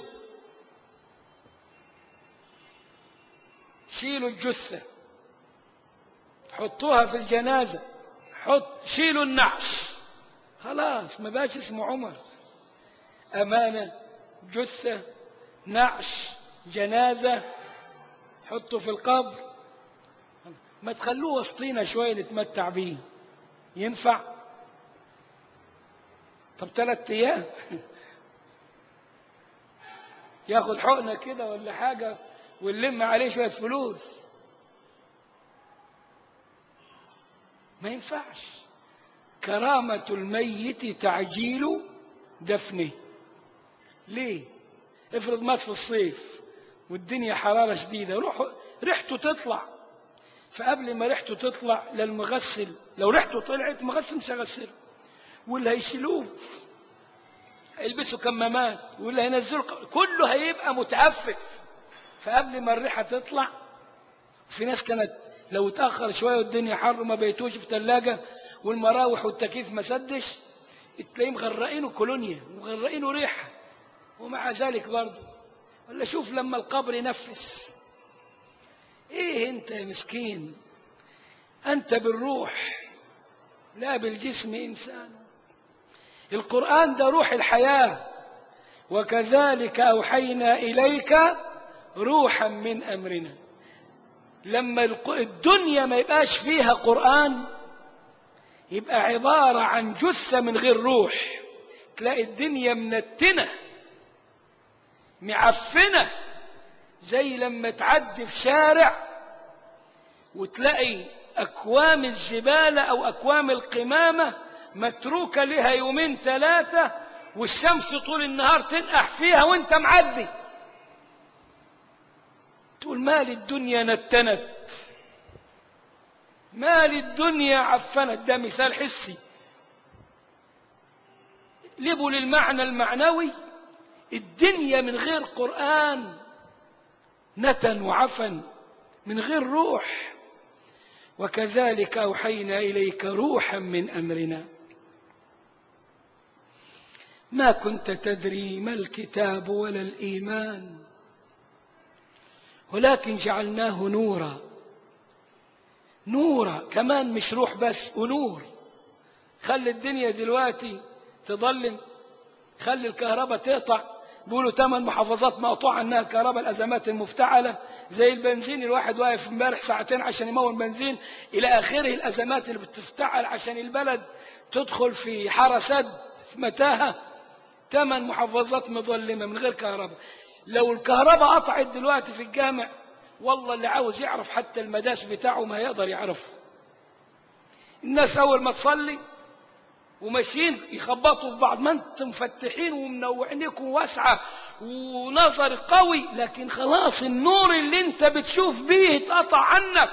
شيلوا الجثة حطوها في الجنازة حط شيلوا النعش خلاص ما بقاش اسمه عمر أمانة جثة نعش جنازة حطه في القبر ما تخلوه وسطينا شوية نتمتع بيه ينفع طب ثلاث أيام ياخد حقنة كده ولا حاجة ونلم عليه شوية فلوس ما ينفعش كرامة الميت تعجيل دفنه ليه افرض مات في الصيف والدنيا حرارة شديدة روح ريحته تطلع فقبل ما ريحته تطلع للمغسل لو ريحته طلعت مغسل مش هيغسله واللي هيشيلوه يلبسوا كمامات واللي هينزلوا كله هيبقى متعفف فقبل ما الريحة تطلع في ناس كانت لو اتأخر شوية والدنيا حر ما بيتوش في ثلاجة والمراوح والتكييف ما سدش تلاقيه مغرقينه كولونيا مغرقينه ريحة ومع ذلك برضه ولا شوف لما القبر ينفس ايه انت يا مسكين انت بالروح لا بالجسم انسان القرآن ده روح الحياة وكذلك أوحينا إليك روحا من أمرنا لما الدنيا ما يبقاش فيها قرآن يبقى عبارة عن جثة من غير روح تلاقي الدنيا منتنة معفنة زي لما تعدي في شارع وتلاقي أكوام الزبالة أو أكوام القمامة متروكة لها يومين ثلاثة والشمس طول النهار تنقح فيها وانت معدي تقول مال الدنيا نتنت مال الدنيا عفنت ده مثال حسي لبوا للمعنى المعنوي الدنيا من غير قرآن نتن وعفن من غير روح وكذلك أوحينا إليك روحا من أمرنا ما كنت تدري ما الكتاب ولا الإيمان ولكن جعلناه نورا نورا كمان مش روح بس ونور خلي الدنيا دلوقتي تضلم خلي الكهرباء تقطع بيقولوا ثمان محافظات مقطوعة عنها الكهرباء الأزمات المفتعلة زي البنزين الواحد واقف امبارح ساعتين عشان يمون بنزين إلى آخره الأزمات اللي بتفتعل عشان البلد تدخل في حرسد في متاهة ثمان محافظات مظلمة من غير كهرباء لو الكهرباء قطعت دلوقتي في الجامع والله اللي عاوز يعرف حتى المداس بتاعه ما يقدر يعرفه الناس أول ما تصلي وماشيين يخبطوا في بعض ما انتم مفتحين ومنوعينكم واسعة ونظر قوي لكن خلاص النور اللي انت بتشوف بيه اتقطع عنك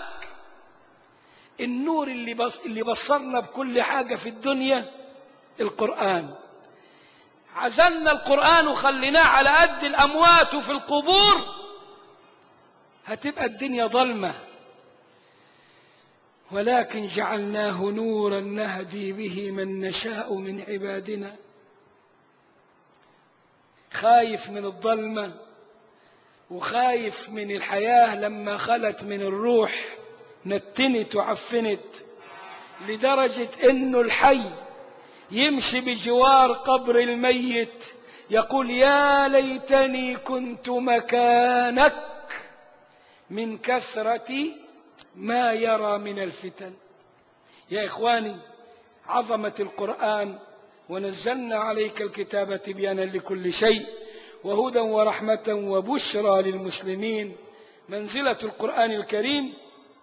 النور اللي بص اللي بصرنا بكل حاجة في الدنيا القرآن عزلنا القرآن وخليناه على قد الأموات وفي القبور هتبقى الدنيا ظلمة ولكن جعلناه نورا نهدي به من نشاء من عبادنا خايف من الظلمة وخايف من الحياة لما خلت من الروح نتنت وعفنت لدرجة انه الحي يمشي بجوار قبر الميت يقول يا ليتني كنت مكانك من كثرة ما يرى من الفتن يا إخواني عظمة القرآن ونزلنا عليك الكتاب تبيانا لكل شيء وهدى ورحمة وبشرى للمسلمين منزلة القرآن الكريم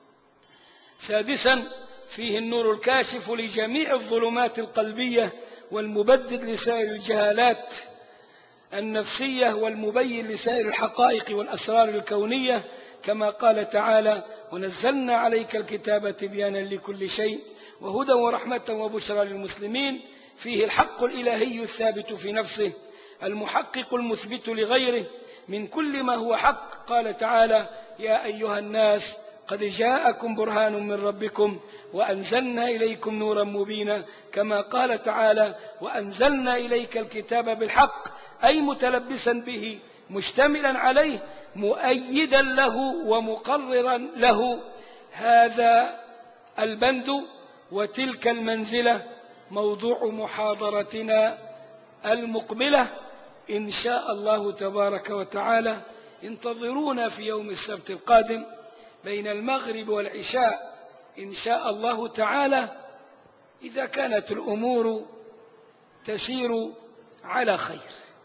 سادسا فيه النور الكاشف لجميع الظلمات القلبية والمبدد لسائر الجهالات النفسية والمبين لسائر الحقائق والأسرار الكونية كما قال تعالى ونزلنا عليك الكتاب تبيانا لكل شيء وهدى ورحمة وبشرى للمسلمين فيه الحق الإلهي الثابت في نفسه المحقق المثبت لغيره من كل ما هو حق قال تعالى يا أيها الناس قد جاءكم برهان من ربكم وأنزلنا إليكم نورا مبينا كما قال تعالى وأنزلنا إليك الكتاب بالحق أي متلبسا به مشتملا عليه مؤيدا له ومقررا له هذا البند وتلك المنزلة موضوع محاضرتنا المقبلة إن شاء الله تبارك وتعالى انتظرونا في يوم السبت القادم بين المغرب والعشاء إن شاء الله تعالى إذا كانت الأمور تسير على خير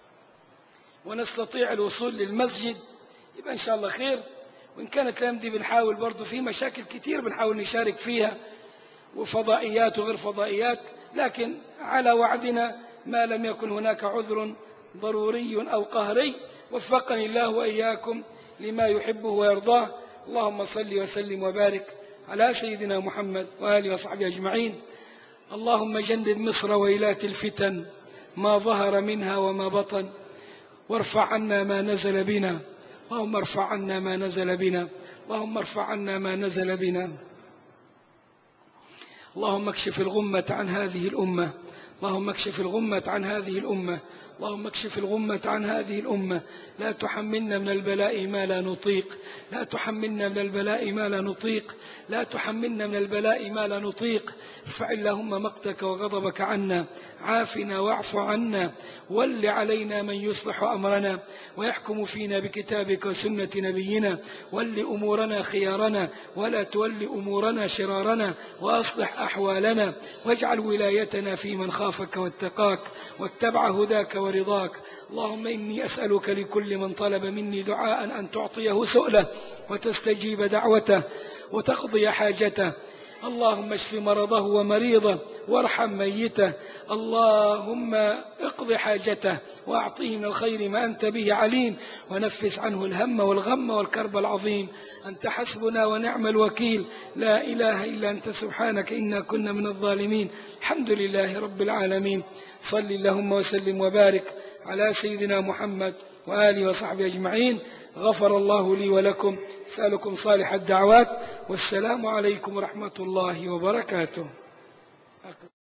ونستطيع الوصول للمسجد يبقى إن شاء الله خير وإن كانت الأيام دي بنحاول برضه في مشاكل كتير بنحاول نشارك فيها وفضائيات وغير فضائيات لكن على وعدنا ما لم يكن هناك عذر ضروري أو قهري وفقني الله وإياكم لما يحبه ويرضاه اللهم صل وسلم وبارك على سيدنا محمد وآله وصحبه أجمعين اللهم جنب مصر ويلات الفتن ما ظهر منها وما بطن وارفع عنا ما نزل بنا اللهم ارفع عنا ما نزل بنا اللهم ارفع عنا ما نزل بنا اللهم اكشف الغمة عن هذه الأمة اللهم اكشف الغمة عن هذه الأمة اللهم اكشف الغمة عن هذه الأمة لا تحملنا من البلاء ما لا نطيق لا تحملنا من البلاء ما لا نطيق لا تحملنا من البلاء ما لا نطيق ارفع اللهم مقتك وغضبك عنا عافنا واعف عنا ول علينا من يصلح أمرنا ويحكم فينا بكتابك وسنة نبينا ول أمورنا خيارنا ولا تول أمورنا شرارنا وأصلح أحوالنا واجعل ولايتنا في من خافك واتقاك واتبع هداك ورضاك اللهم إني أسألك لكل من طلب مني دعاء أن تعطيه سؤله وتستجيب دعوته وتقضي حاجته اللهم اشف مرضه ومريضه وارحم ميته اللهم اقض حاجته واعطيه من الخير ما انت به عليم ونفس عنه الهم والغم والكرب العظيم انت حسبنا ونعم الوكيل لا اله الا انت سبحانك انا كنا من الظالمين الحمد لله رب العالمين صل اللهم وسلم وبارك على سيدنا محمد واله وصحبه اجمعين غفر الله لي ولكم اسالكم صالح الدعوات والسلام عليكم ورحمه الله وبركاته